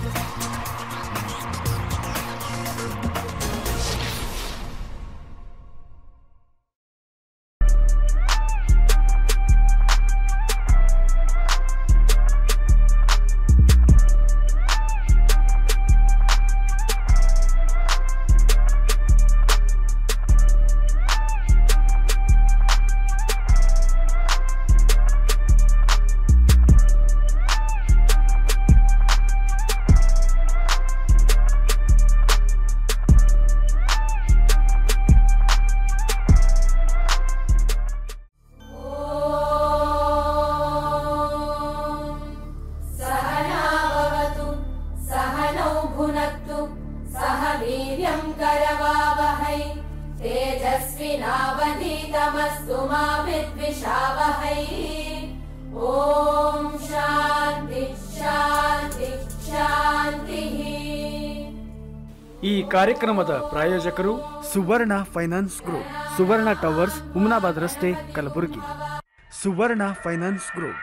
सहना भवतु सहनौ भुनक्तु सह वीर्यम् करवावहै तेजस्विनावधीतमस्तु मा विद्विषावहै ॐ शान्ति शान्ति शान्तिः ಈ ಕಾರ್ಯಕ್ರಮದ ಪ್ರಾಯೋಜಕರು Suvarna finance group Suvarna towers Humnabad ರಸ್ತೆ ಕಲಬುರಗಿ ಸುವರ್ಣ ಫೈನಾನ್ಸ್ ಗ್ರೂಪ್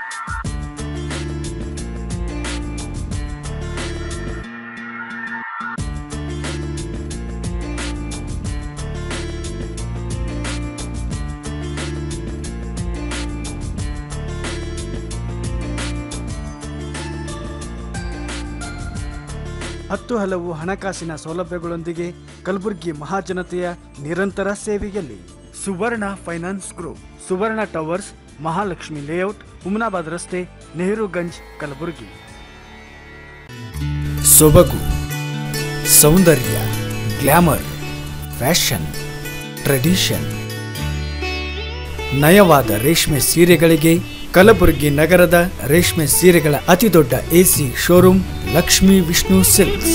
ಹತ್ತು ಹಲವು ಹಣಕಾಸಿನ ಸೌಲಭ್ಯಗಳೊಂದಿಗೆ ಕಲಬುರಗಿ ಮಹಾಜನತೆಯ ನಿರಂತರ ಸೇವೆಯಲ್ಲಿ Suvarna finance group Suvarna towers Mahalakshmi layout Humnabad ರಸ್ತೆ ನೆಹರುಗಂಜ್ ಕಲಬುರಗಿ ಸೊಬಗು ಸೌಂದರ್ಯ ಗ್ಲಾಮರ್ ಫ್ಯಾಷನ್ ಟ್ರೆಡಿಷನ್ ನಯವಾದ ರೇಷ್ಮೆ ಸೀರೆಗಳಿಗೆ ಕಲಬುರಗಿ ನಗರದ ರೇಷ್ಮೆ ಸೀರೆಗಳ ಅತಿದೊಡ್ಡ AC showroom Lakshmi Vishnu silks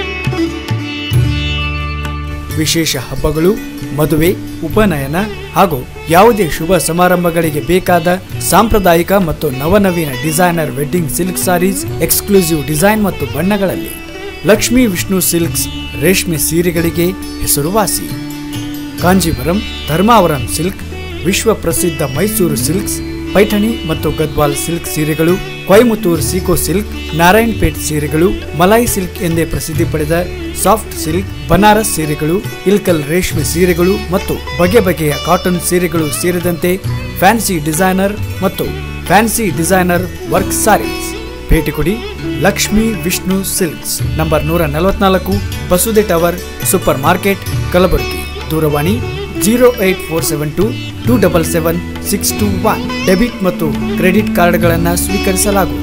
ವಿಶೇಷ ಹಬ್ಬಗಳು ಮದುವೆ ಉಪನಯನ ಹಾಗೂ ಯಾವುದೇ ಶುಭ ಸಮಾರಂಭಗಳಿಗೆ ಬೇಕಾದ ಸಾಂಪ್ರದಾಯಿಕ ಮತ್ತು ನವನವೀನ designer wedding silk saris exclusive design ಮತ್ತು ಬಣ್ಣಗಳಲ್ಲಿ ಲಕ್ಷ್ಮೀ ವಿಷ್ಣು ಸಿಲ್ಕ್ಸ್ ರೇಷ್ಮೆ ಸೀರೆಗಳಿಗೆ ಹೆಸರುವಾಸಿ ಕಾಂಜೀವರಂ ಧರ್ಮಾವರಂ ಸಿಲ್ಕ್ ವಿಶ್ವ ಪ್ರಸಿದ್ಧ ಮೈಸೂರು ಸಿಲ್ಕ್ಸ್ ಪೈಠಣಿ ಮತ್ತು ಗದ್ವಾಲ್ ಸಿಲ್ಕ್ ಸೀರೆಗಳು ಕೊಯಮತ್ತೂರ್ ಸೀಕೋ ಸಿಲ್ಕ್ ನಾರಾಯಣಪೇಟ್ ಸೀರೆಗಳು ಮಲಾಯಿ ಸಿಲ್ಕ್ ಎಂದೇ ಪ್ರಸಿದ್ಧಿ ಪಡೆದ ಸಾಫ್ಟ್ ಸಿಲ್ಕ್ ಬನಾರಸ್ ಸೀರೆಗಳು ಇಲ್ಕಲ್ ರೇಷ್ಮೆ ಸೀರೆಗಳು ಮತ್ತು ಬಗೆ ಬಗೆಯ ಕಾಟನ್ ಸೀರೆಗಳು ಸೇರಿದಂತೆ ಫ್ಯಾನ್ಸಿ ಡಿಸೈನರ್ ಮತ್ತು ಫ್ಯಾನ್ಸಿ ಡಿಸೈನರ್ ವರ್ಕ್ ಸಾರೀಸ್ ಭೇಟಿ ಕೊಡಿ ಲಕ್ಷ್ಮಿ ವಿಷ್ಣು ಸಿಲ್ಕ್ಸ್ ನಂಬರ್ ನೂರ ನಲವತ್ನಾಲ್ಕು ಬಸುದೆ ಟವರ್ ಸೂಪರ್ ಮಾರ್ಕೆಟ್ ಕಲಬುರಗಿ ದೂರವಾಣಿ zero eight four seven two two double seven six two one debit ಮತ್ತು ಕ್ರೆಡಿಟ್ ಕಾರ್ಡ್ಗಳನ್ನು ಸ್ವೀಕರಿಸಲಾಗುವುದು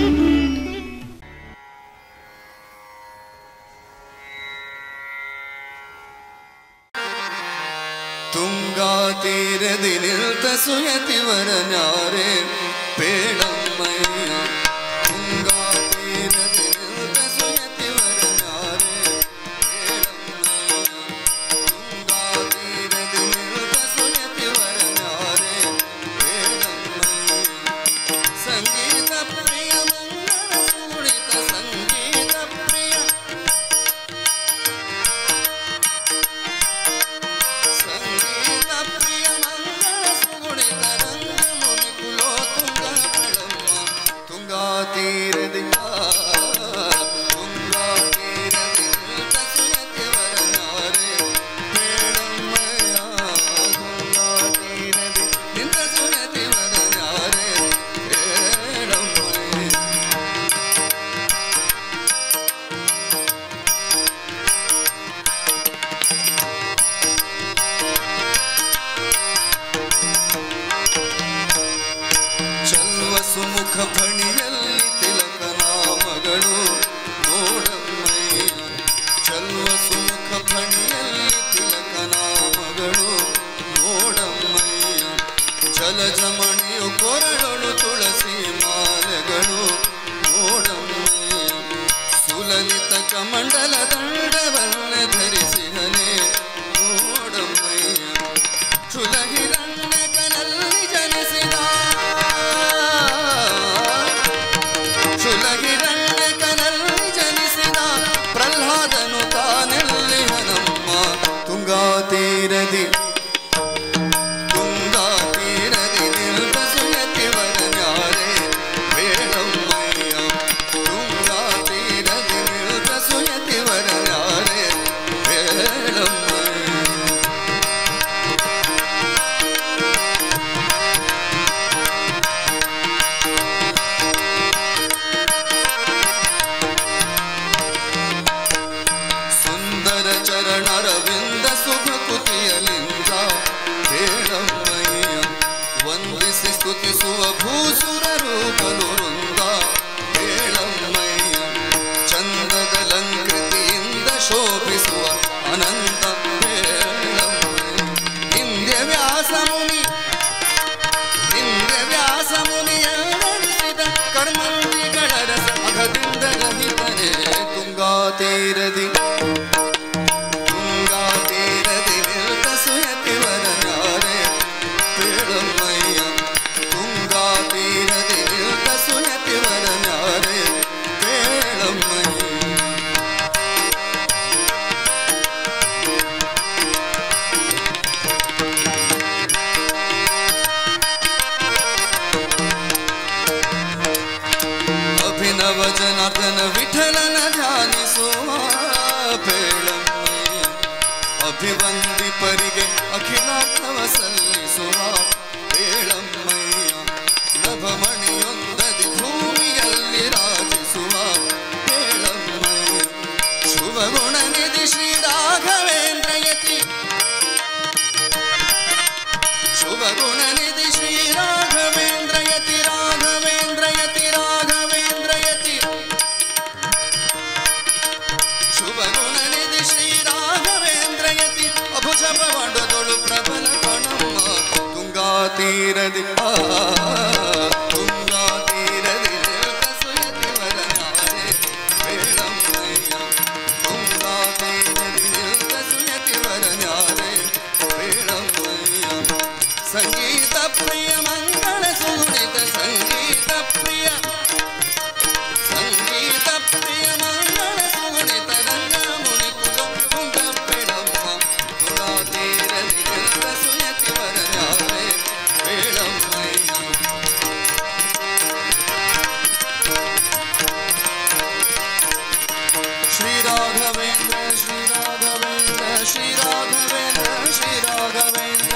ತುಂಗಾ ತೀರದಿ ನಿಲ್ತ ಸುಯತಿವರ ನ್ಯಾರೆ ಪೇಳಮ್ಮಯ್ಯ ತುಂಗಾ ತೀರದಿ ನಿಲ್ತ ಸುಯತಿವರ ನ್ಯಾರೆ ಪೇಳಮ್ಮಯ್ಯ ತುಂಗಾ ತೀರದಿ ನಿಲ್ತ ಸುಯತಿವರ ನ್ಯಾರೆ ಪೇಳಮ್ಮಯ್ಯ ಸಂಗೀತ ಪ್ರಿಯ ಮಂಗಳ ಸುಳಿತ ಸಂಗೀತ ಪ್ರಿಯ ಸಂಗೀತ ಪ್ರಿಯ ಮಂಗಳ ಸುಗುಣಿತ ರಂಗ ಮುನಿ ಕುಲೋ ತುಂಗ ಬೆಳಮ್ಮ ತುಂಗಾ ತೀರದಿ ತುಂಗಾ ತೀರದಿ ನಿಲ್ತ ಸುಯತಿವರ ನಾರೆ ಬೇಡಮ್ಮಯ್ಯ ತುಂಗಾ ತೀರದಿ ನಿಂತ ಸುಯತಿವರ ನಾರೆ ಬೇಡಮ್ಮಯ್ಯ ಚಲ್ವ ಸುಮುಖ ಫಣಿಯಲ್ಲಿ ತಿಲಕನ ಮಗಳು ನೋಡಮ್ಮಯ್ಯ ಚಲ್ವ ಸುಮುಖ ಫಣಿಯಲ್ಲಿ ತಿಲಕನ ಮಗಳು ನೋಡಮ್ಮಯ್ಯ ಜಲಜಮಣಿಯು ಕೊರಳೊಳು ತುಳಸಿ ಮಾಲೆಗಳು ನೋಡಮ್ಮಯ್ಯ ಸುಲಲಿತ ಕಮಂಡಲ ದಂಡವನ್ನೇ ಧರಿಸಿಹನೆ ನೋಡಮ್ಮಯ್ಯ ಚುಲಹಿರಣ್ಯಕನಲ್ಲಿ ಜನಿಸಿದ ಚುಲಹಿರಣ್ಯಕನಲ್ಲಿ ಜನಿಸಿದ ಪ್ರಹ್ಲಾದನು ತಾನೆಲ್ಲಿ ಹನಮ್ಮ ತುಂಗಾ ತೀರದಿ ತುಂಗಾ ತೀರದಿ ನಿಲ್ದ ಸುಯತಿವರ ನ್ಯಾರೆ ಬೇಡಮ್ಮಯ್ಯ ತುಂಗಾ ತೀರದಿ ಅನಂತ ಹೇಳಮ್ಮಯ್ಯ ಹಿಂದೆ ವ್ಯಾಸ ಮುನಿ ಹಿಂದೆ ವ್ಯಾಸ ಮುನಿಯರಿಸಿದ ಕರ್ಮಗಳ ರಸ ಅಘದಿಂದ ರಹಿತನೆ ತುಂಗಾ ತೀರದಿ ತುಂಗಾ ತೀರದಿ ನಿಲ್ತ ಸುಯತಿ ವರನಾರೆ ಹೇಳಮ್ಮಯ್ಯ ತುಂಗಾ ತೀರದಿ ನಿಲ್ತ ಸುಯತಿ ವರನಾರೆ ಹೇಳಮ್ಮಯ್ಯ ಅಭಿನವ ಜನಾರ್ದನ ವಿಠಲನ ಧ್ಯಾನಿಸುವ ಬೇಳಮ್ಮಯ್ಯ ಅಭಿವಂದಿಪರಿಗೆ ಅಖಿಲಾರ್ಥವ ಸಲ್ಲಿಸುವ ಬೇಳಮ್ಮಯ್ಯ ನಭಮಣಿಯೊಂದದಿ ಭೂಮಿಯಲ್ಲಿ ರಾಜಿಸುವ ಬೇಳಮ್ಮಯ್ಯ ಶುಭಗುಣ ನಿಧಿ ಶ್ರೀ ರಾಘವೇಂದ್ರಯತಿ ಶುಭಗುಣ ನಿಧಿ ಶ್ರೀ ರಾಘವೇಂದ್ರಯತಿ ರಾಘವೇಂದ್ರಯತಿ ರಾಘವೇಂದ್ರಯತಿ ಶುಭಗುಣ ನಿಧಿ ಶ್ರೀ ರಾಘವೇಂದ್ರಯತಿ ಅಭುಜ ಪವಡದೊಳು ಪ್ರಬಲ ಕಣಮ್ಮ ತುಂಗಾ ತೀರದಿ ಆ ತುಂಗಾ ತೀರದಿ ನಿಲ್ತ ಸುಯತಿ ವರನಾರೆ ಬೇಡಮ್ಮಯ್ಯ ತುಂಗಾ ತೀರದಿ ನಿಲ್ತ ಸುಯತಿ ವರನಾರೆ ಬೇಡಮ್ಮಯ್ಯ ಸಂಗೀತ ಪ್ರಿಯ ಮಂಗಳ ಸುಗುಣಿತ ಸಂಗೀತ ಪ್ರಿಯ ಸಂಗೀತ ಪ್ರಿಯ ಮಂಗಳ ಸುಗುಣಿತ ರಂಗ ಮುನಿ ಕುಲ ಕುಂಗ ಬೇಡಮ್ಮ ತುಲಾ ತೀರದಿ ನಿಲ್ತ ಸುಯತಿ ವರನಾರೆ ಬೇಡಮ್ಮಯ್ಯ ಶ್ರೀ ರಾಘವೇಂದ್ರ ಶ್ರೀ ರಾಘವೇಂದ್ರ ಶ್ರೀ ರಾಘವೇಂದ್ರ ಶ್ರೀ ರಾಘವೇಂದ್ರ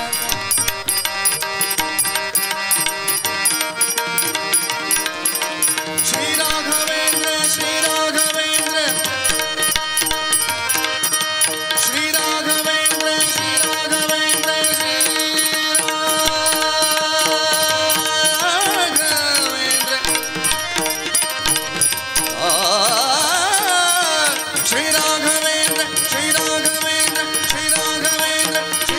ಶ್ರೀ ರಾಘವೇಂದ್ರ ಶ್ರೀ ರಾಘವೇಂದ್ರ ಶ್ರೀ ರಾಘವೇಂದ್ರ ಶ್ರೀ ರಾಘವೇಂದ್ರ ಶ್ರೀ ರಾಘವೇಂದ್ರ ಆ ಶ್ರೀ ರಾಘವೇಂದ್ರ ಶ್ರೀ ರಾಘವೇಂದ್ರ ಶ್ರೀ ರಾಘವೇಂದ್ರ ಶ್ರೀ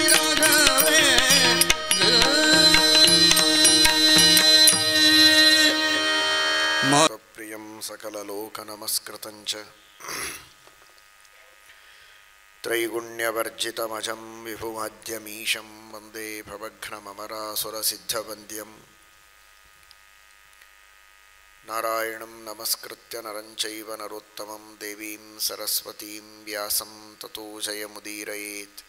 ರಾಘವೇಂದ್ರ ಪ್ರಿಯಂ सकललोकनमस्कृतं च त्रैगुण्यवर्जितमजं विभुमाद्यमीशं वन्दे भवघ्नममरासुरसिद्धवन्द्यं नारायणं नमस्कृत्य नरं चैव नरोत्तमं देवीं सरस्वतीं व्यासं ततो जयमुदीरयेत्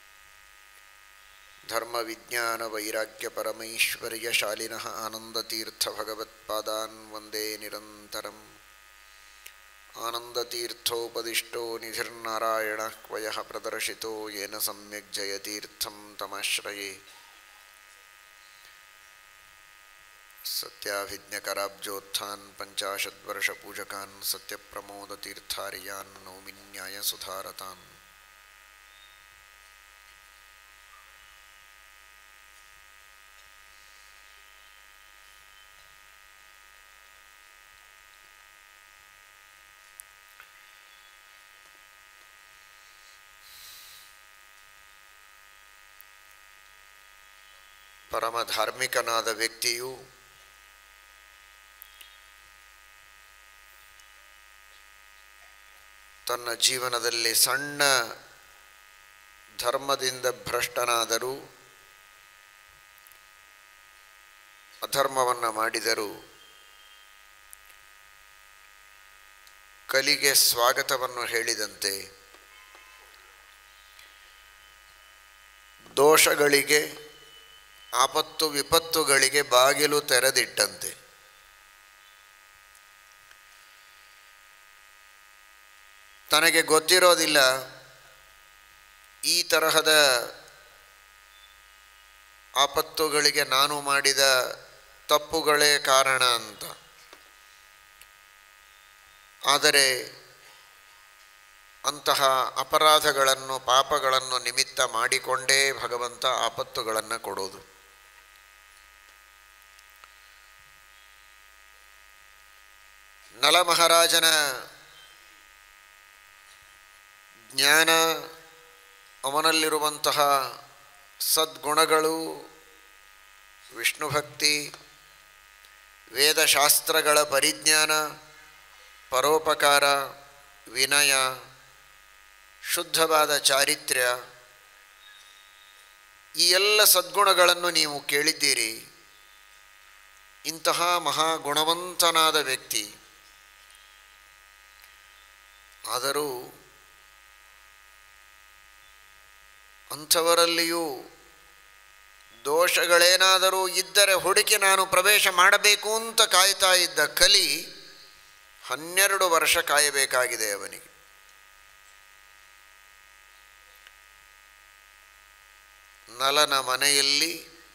धर्मविज्ञानवैराग्यपरमैश्वर्यशालिनः आनन्दतीर्थभगवत्पादान् वन्दे निरन्तरम् आनन्दतीर्थोपदिष्टो निधिर्नारायणः क्वयः प्रदर्शितो येन सम्यक् जयतीर्थं तमाश्रये सत्याभिज्ञकराब्जोत्थान् पञ्चाशद्वर्षपूजकान् सत्यप्रमोदतीर्थार्यान् नौमि न्यायसुधारतान् ಪರಮ ಧಾರ್ಮಿಕನಾದ ವ್ಯಕ್ತಿಯು ತನ್ನ ಜೀವನದಲ್ಲಿ ಸಣ್ಣ ಧರ್ಮದಿಂದ ಭ್ರಷ್ಟನಾದರೂ ಅಧರ್ಮವನ್ನು ಮಾಡಿದರೂ ಕಲಿಗೆ ಸ್ವಾಗತವನ್ನು ಹೇಳಿದಂತೆ ದೋಷಗಳಿಗೆ ಆಪತ್ತು ವಿಪತ್ತುಗಳಿಗೆ ಬಾಗಿಲು ತೆರೆದಿಟ್ಟಂತೆ ತನಗೆ ಗೊತ್ತಿರೋದಿಲ್ಲ ಈ ತರಹದ ಆಪತ್ತುಗಳಿಗೆ ನಾನು ಮಾಡಿದ ತಪ್ಪುಗಳೇ ಕಾರಣ ಅಂತ ಆದರೆ ಅಂತಹ ಅಪರಾಧಗಳನ್ನು ಪಾಪಗಳನ್ನು ನಿಮಿತ್ತ ಮಾಡಿಕೊಂಡೇ ಭಗವಂತ ಆಪತ್ತುಗಳನ್ನು ಕೊಡೋದು ನಲ ಮಹಾರಾಜನ ಜ್ಞಾನ ಅವನಲ್ಲಿರುವಂತಹ ಸದ್ಗುಣಗಳು ವಿಷ್ಣು ಭಕ್ತಿ ವೇದಶಾಸ್ತ್ರಗಳ ಪರಿಜ್ಞಾನ ಪರೋಪಕಾರ ವಿನಯ ಶುದ್ಧವಾದ ಚಾರಿತ್ರ್ಯ ಈ ಎಲ್ಲ ಸದ್ಗುಣಗಳನ್ನು ನೀವು ಕೇಳಿದ್ದೀರಿ ಇಂತಹ ಮಹಾಗುಣವಂತನಾದ ವ್ಯಕ್ತಿ ಆದರೂ ಅಂಥವರಲ್ಲಿಯೂ ದೋಷಗಳೇನಾದರೂ ಇದ್ದರೆ ಹುಡುಕಿ ನಾನು ಪ್ರವೇಶ ಮಾಡಬೇಕು ಅಂತ ಕಾಯ್ತಾ ಇದ್ದ ಕಲಿ ಹನ್ನೆರಡು ವರ್ಷ ಕಾಯಬೇಕಾಗಿದೆ ಅವನಿಗೆ ನಲನ ಮನೆಯಲ್ಲಿ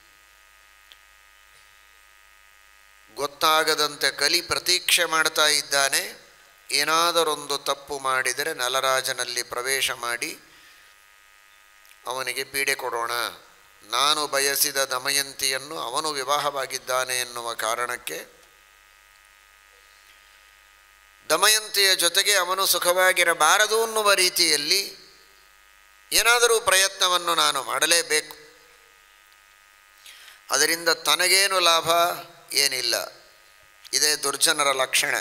ಗೊತ್ತಾಗದಂತೆ ಕಲಿ ಪ್ರತೀಕ್ಷೆ ಮಾಡ್ತಾ ಇದ್ದಾನೆ ಏನಾದರೊಂದು ತಪ್ಪು ಮಾಡಿದರೆ ನಲರಾಜನಲ್ಲಿ ಪ್ರವೇಶ ಮಾಡಿ ಅವನಿಗೆ ಪೀಡೆ ಕೊಡೋಣ ನಾನು ಬಯಸಿದ ದಮಯಂತಿಯನ್ನು ಅವನು ವಿವಾಹವಾಗಿದ್ದಾನೆ ಎನ್ನುವ ಕಾರಣಕ್ಕೆ ದಮಯಂತಿಯ ಜೊತೆಗೆ ಅವನು ಸುಖವಾಗಿರಬಾರದು ಅನ್ನುವ ರೀತಿಯಲ್ಲಿ ಏನಾದರೂ ಪ್ರಯತ್ನವನ್ನು ನಾನು ಮಾಡಲೇಬೇಕು ಅದರಿಂದ ತನಗೇನು ಲಾಭ ಏನಿಲ್ಲ ಇದೇ ದುರ್ಜನರ ಲಕ್ಷಣ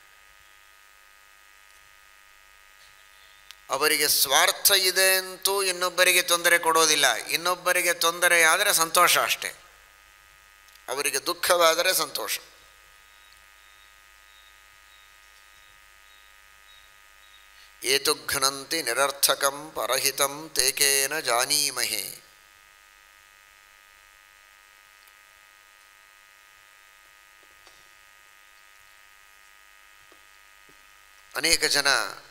ಅವರಿಗೆ ಸ್ವಾರ್ಥ ಇದೆ ಅಂತೂ ಇನ್ನೊಬ್ಬರಿಗೆ ತೊಂದರೆ ಕೊಡೋದಿಲ್ಲ ಇನ್ನೊಬ್ಬರಿಗೆ ತೊಂದರೆಯಾದರೆ ಸಂತೋಷ ಅಷ್ಟೇ ಅವರಿಗೆ ದುಃಖವಾದರೆ ಸಂತೋಷ ಏತುಘ್ನಂತಿ ನಿರರ್ಥಕಂ ಪರಹಿತಂ ತೇಕೇನ ಜಾನೀಮಹೇ ಅನೇಕ ಜನ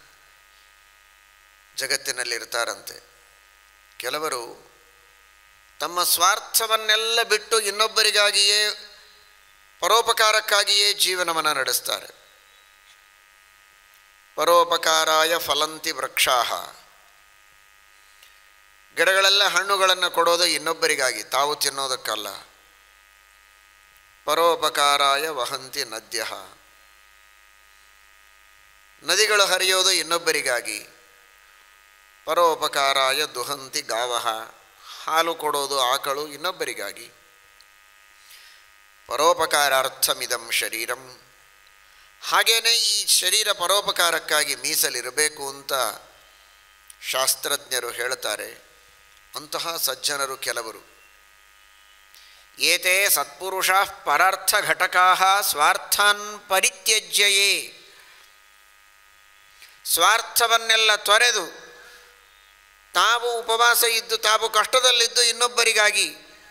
ಜಗತ್ತಿನಲ್ಲಿರ್ತಾರಂತೆ ಕೆಲವರು ತಮ್ಮ ಸ್ವಾರ್ಥವನ್ನೆಲ್ಲ ಬಿಟ್ಟು ಇನ್ನೊಬ್ಬರಿಗಾಗಿಯೇ ಪರೋಪಕಾರಕ್ಕಾಗಿಯೇ ಜೀವನವನ್ನು ನಡೆಸ್ತಾರೆ ಪರೋಪಕಾರಾಯ ಫಲಂತಿ ವೃಕ್ಷಾಹ ಗಿಡಗಳೆಲ್ಲ ಹಣ್ಣುಗಳನ್ನು ಕೊಡೋದು ಇನ್ನೊಬ್ಬರಿಗಾಗಿ ತಾವು ತಿನ್ನೋದಕ್ಕಲ್ಲ ಪರೋಪಕಾರಾಯ ವಹಂತಿ ನದ್ಯ ನದಿಗಳು ಹರಿಯೋದು ಇನ್ನೊಬ್ಬರಿಗಾಗಿ ಪರೋಪಕಾರಾಯ ದುಹಂತಿ ಗಾವಹ ಹಾಲು ಕೊಡೋದು ಆಕಳು ಇನ್ನೊಬ್ಬರಿಗಾಗಿ ಪರೋಪಕಾರಾರ್ಥಮಿದಂ ಶರೀರಂ ಹಾಗೇನೇ ಈ ಶರೀರ ಪರೋಪಕಾರಕ್ಕಾಗಿ ಮೀಸಲಿರಬೇಕು ಅಂತ ಶಾಸ್ತ್ರಜ್ಞರು ಹೇಳ್ತಾರೆ ಅಂತಹ ಸಜ್ಜನರು ಕೆಲವರು ಏತೇ ಸತ್ಪುರುಷ ಪರಾರ್ಥ ಘಟಕಾ ಸ್ವಾರ್ಥಾನ್ ಪರಿತ್ಯಜ್ಯಯೇ ಸ್ವಾರ್ಥವನ್ನೆಲ್ಲ ತೊರೆದು ತಾವು ಉಪವಾಸ ಇದ್ದು ತಾವು ಕಷ್ಟದಲ್ಲಿದ್ದು ಇನ್ನೊಬ್ಬರಿಗಾಗಿ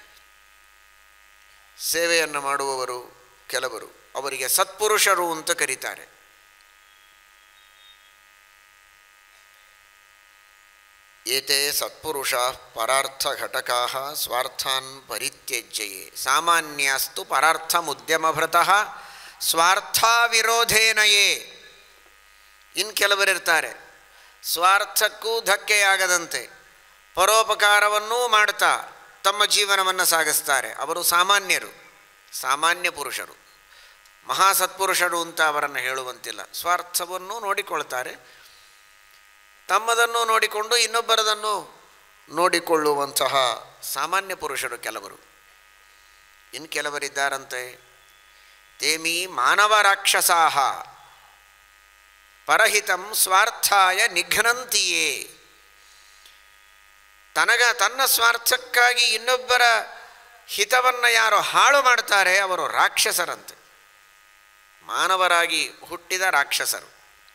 ಸೇವೆಯನ್ನು ಮಾಡುವವರು ಕೆಲವರು ಅವರಿಗೆ ಸತ್ಪುರುಷರು ಅಂತ ಕರೀತಾರೆ ಏತೇ ಸತ್ಪುರುಷ ಪರಾರ್ಥ ಘಟಕಾ ಸ್ವಾರ್ಥಾನ್ ಪರಿತ್ಯಜ್ಯಯೇ ಸಾಮಾನ್ಯಸ್ತು ಪರಾರ್ಥಮುದ್ಯಮಭೃತಃ ಸ್ವಾರ್ಥ ವಿರೋಧೇನಯೇ ಇನ್ನು ಕೆಲವರಿರ್ತಾರೆ ಸ್ವಾರ್ಥಕ್ಕೂ ಧಕ್ಕೆಯಾಗದಂತೆ ಪರೋಪಕಾರವನ್ನೂ ಮಾಡ್ತಾ ತಮ್ಮ ಜೀವನವನ್ನು ಸಾಗಿಸ್ತಾರೆ ಅವರು ಸಾಮಾನ್ಯರು ಸಾಮಾನ್ಯ ಪುರುಷರು ಮಹಾಸತ್ಪುರುಷರು ಅಂತ ಅವರನ್ನು ಹೇಳುವಂತಿಲ್ಲ ಸ್ವಾರ್ಥವನ್ನು ನೋಡಿಕೊಳ್ತಾರೆ ತಮ್ಮದನ್ನು ನೋಡಿಕೊಂಡು ಇನ್ನೊಬ್ಬರದನ್ನು ನೋಡಿಕೊಳ್ಳುವಂತಹ ಸಾಮಾನ್ಯ ಪುರುಷರು ಕೆಲವರು ಇನ್ನು ಕೆಲವರಿದ್ದಾರಂತೆ ತೇಮಿ ಮಾನವ ರಾಕ್ಷಸಾಹ ಪರಹಿತಂ ಸ್ವಾರ್ಥಾಯ ನಿಘ್ನಂತಿಯೇ ತನಗ ತನ್ನ ಸ್ವಾರ್ಥಕ್ಕಾಗಿ ಇನ್ನೊಬ್ಬರ ಹಿತವನ್ನು ಯಾರು ಹಾಳು ಮಾಡ್ತಾರೆ ಅವರು ರಾಕ್ಷಸರಂತೆ ಮಾನವರಾಗಿ ಹುಟ್ಟಿದ ರಾಕ್ಷಸರು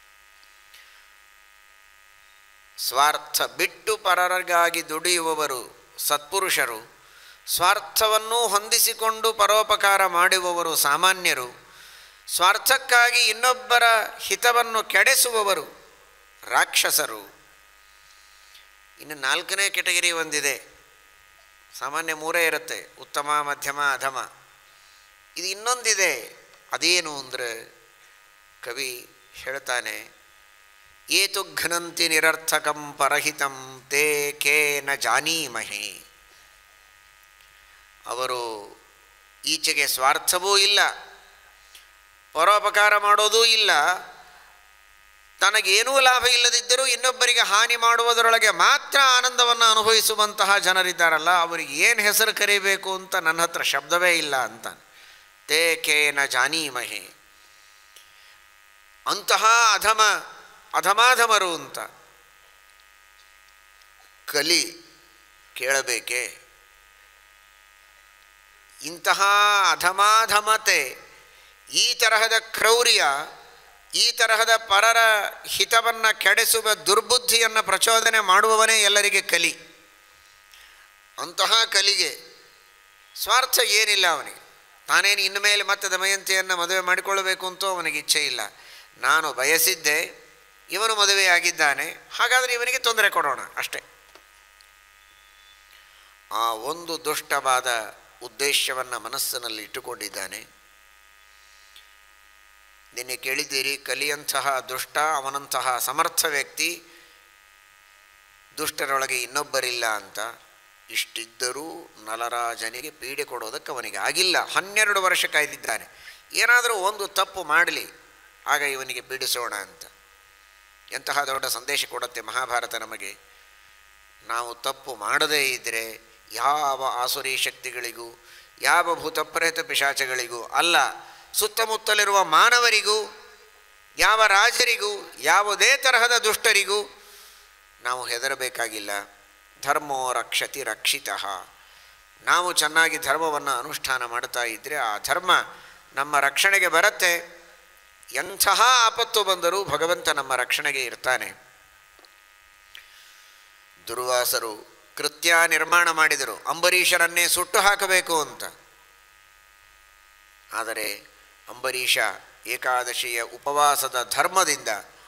ಸ್ವಾರ್ಥ ಬಿಟ್ಟು ಪರರಿಗಾಗಿ ದುಡಿಯುವವರು ಸತ್ಪುರುಷರು ಸ್ವಾರ್ಥವನ್ನು ಹೊಂದಿಸಿಕೊಂಡು ಪರೋಪಕಾರ ಮಾಡುವವರು ಸಾಮಾನ್ಯರು ಸ್ವಾರ್ಥಕ್ಕಾಗಿ ಇನ್ನೊಬ್ಬರ ಹಿತವನ್ನು ಕೆಡಿಸುವವರು ರಾಕ್ಷಸರು ಇನ್ನು ನಾಲ್ಕನೇ ಕೆಟಗರಿ ಒಂದಿದೆ ಸಾಮಾನ್ಯ ಮೂರೇ ಇರುತ್ತೆ ಉತ್ತಮ ಮಧ್ಯಮ ಅಧಮ ಇದು ಇನ್ನೊಂದಿದೆ ಅದೇನು ಅಂದರೆ ಕವಿ ಹೇಳ್ತಾನೆ ಏತು ಘ್ನಂತಿ ನಿರರ್ಥಕಂ ಪರಹಿತಂ ತೇ ಕೇ ನ ಜಾನೀಮಹೆ ಅವರು ಈಚೆಗೆ ಸ್ವಾರ್ಥವೂ ಇಲ್ಲ ಪರೋಪಕಾರ ಮಾಡೋದೂ ಇಲ್ಲ ತನಗೇನೂ ಲಾಭ ಇಲ್ಲದಿದ್ದರೂ ಇನ್ನೊಬ್ಬರಿಗೆ ಹಾನಿ ಮಾಡುವುದರೊಳಗೆ ಮಾತ್ರ ಆನಂದವನ್ನು ಅನುಭವಿಸುವಂತಹ ಜನರಿದ್ದಾರಲ್ಲ ಅವರಿಗೆ ಏನು ಹೆಸರು ಕರೀಬೇಕು ಅಂತ ನನ್ನ ಹತ್ರ ಶಬ್ದವೇ ಇಲ್ಲ ಅಂತ ತೇ ಕೇನ ಜಾನೀಮಹೆ ಅಂತಹ ಅಧಮ ಅಧಮಾಧಮರು ಅಂತ ಕಲಿ ಕೇಳಬೇಕೆ ಇಂತಹ ಅಧಮಾಧಮತೆ ಈ ತರಹದ ಕ್ರೌರ್ಯ ಈ ತರಹದ ಪರರ ಹಿತವನ್ನು ಕೆಡಿಸುವ ದುರ್ಬುದ್ಧಿಯನ್ನು ಪ್ರಚೋದನೆ ಮಾಡುವವನೇ ಎಲ್ಲರಿಗೆ ಕಲಿ ಅಂತಹ ಕಲಿಗೆ ಸ್ವಾರ್ಥ ಏನಿಲ್ಲ ಅವನಿಗೆ ತಾನೇನು ಇನ್ನು ಮೇಲೆ ಮತ್ತೆ ದಮಯಂತಿಯನ್ನು ಮದುವೆ ಮಾಡಿಕೊಳ್ಳಬೇಕು ಅಂತೂ ಅವನಿಗೆ ಇಚ್ಛೆ ಇಲ್ಲ ನಾನು ಬಯಸಿದ್ದೆ ಇವನು ಮದುವೆಯಾಗಿದ್ದಾನೆ ಹಾಗಾದರೆ ಇವನಿಗೆ ತೊಂದರೆ ಕೊಡೋಣ ಅಷ್ಟೇ ಆ ಒಂದು ದುಷ್ಟವಾದ ಉದ್ದೇಶವನ್ನು ಮನಸ್ಸಿನಲ್ಲಿ ಇಟ್ಟುಕೊಂಡಿದ್ದಾನೆ ನಿನ್ನೆ ಕೇಳಿದ್ದೀರಿ ಕಲಿಯಂತಹ ದುಷ್ಟ ಅವನಂತಹ ಸಮರ್ಥ ವ್ಯಕ್ತಿ ದುಷ್ಟರೊಳಗೆ ಇನ್ನೊಬ್ಬರಿಲ್ಲ ಅಂತ ಇಷ್ಟಿದ್ದರೂ ನಲರಾಜನಿಗೆ ಪೀಡೆ ಕೊಡೋದಕ್ಕೆ ಅವನಿಗೆ ಆಗಿಲ್ಲ ಹನ್ನೆರಡು ವರ್ಷ ಕಾಯ್ದಿದ್ದಾನೆ ಏನಾದರೂ ಒಂದು ತಪ್ಪು ಮಾಡಲಿ ಆಗ ಇವನಿಗೆ ಪೀಡಿಸೋಣ ಅಂತ ಎಂತಹ ದೊಡ್ಡ ಸಂದೇಶ ಕೊಡುತ್ತೆ ಮಹಾಭಾರತ ನಮಗೆ ನಾವು ತಪ್ಪು ಮಾಡದೇ ಇದ್ದರೆ ಯಾವ ಆಸುರಿ ಶಕ್ತಿಗಳಿಗೂ ಯಾವ ಭೂತಪ್ರೇತ ಪಿಶಾಚಗಳಿಗೂ ಅಲ್ಲ ಸುತ್ತಮುತ್ತಲಿರುವ ಮಾನವರಿಗೂ ಯಾವ ರಾಜರಿಗೂ ಯಾವುದೇ ತರಹದ ದುಷ್ಟರಿಗೂ ನಾವು ಹೆದರಬೇಕಾಗಿಲ್ಲ ಧರ್ಮೋ ರಕ್ಷತಿ ರಕ್ಷಿತ ನಾವು ಚೆನ್ನಾಗಿ ಧರ್ಮವನ್ನು ಅನುಷ್ಠಾನ ಮಾಡ್ತಾ ಇದ್ದರೆ ಆ ಧರ್ಮ ನಮ್ಮ ರಕ್ಷಣೆಗೆ ಬರುತ್ತೆ ಎಂತಹ ಆಪತ್ತು ಬಂದರೂ ಭಗವಂತ ನಮ್ಮ ರಕ್ಷಣೆಗೆ ಇರ್ತಾನೆ ದುರ್ವಾಸರು ಕೃತ್ಯ ನಿರ್ಮಾಣ ಮಾಡಿದರು ಅಂಬರೀಷರನ್ನೇ ಸುಟ್ಟು ಹಾಕಬೇಕು ಅಂತ ಆದರೆ ಅಂಬರೀಷ ಏಕಾದಶಿಯ ಉಪವಾಸದ ಧರ್ಮದಿಂದ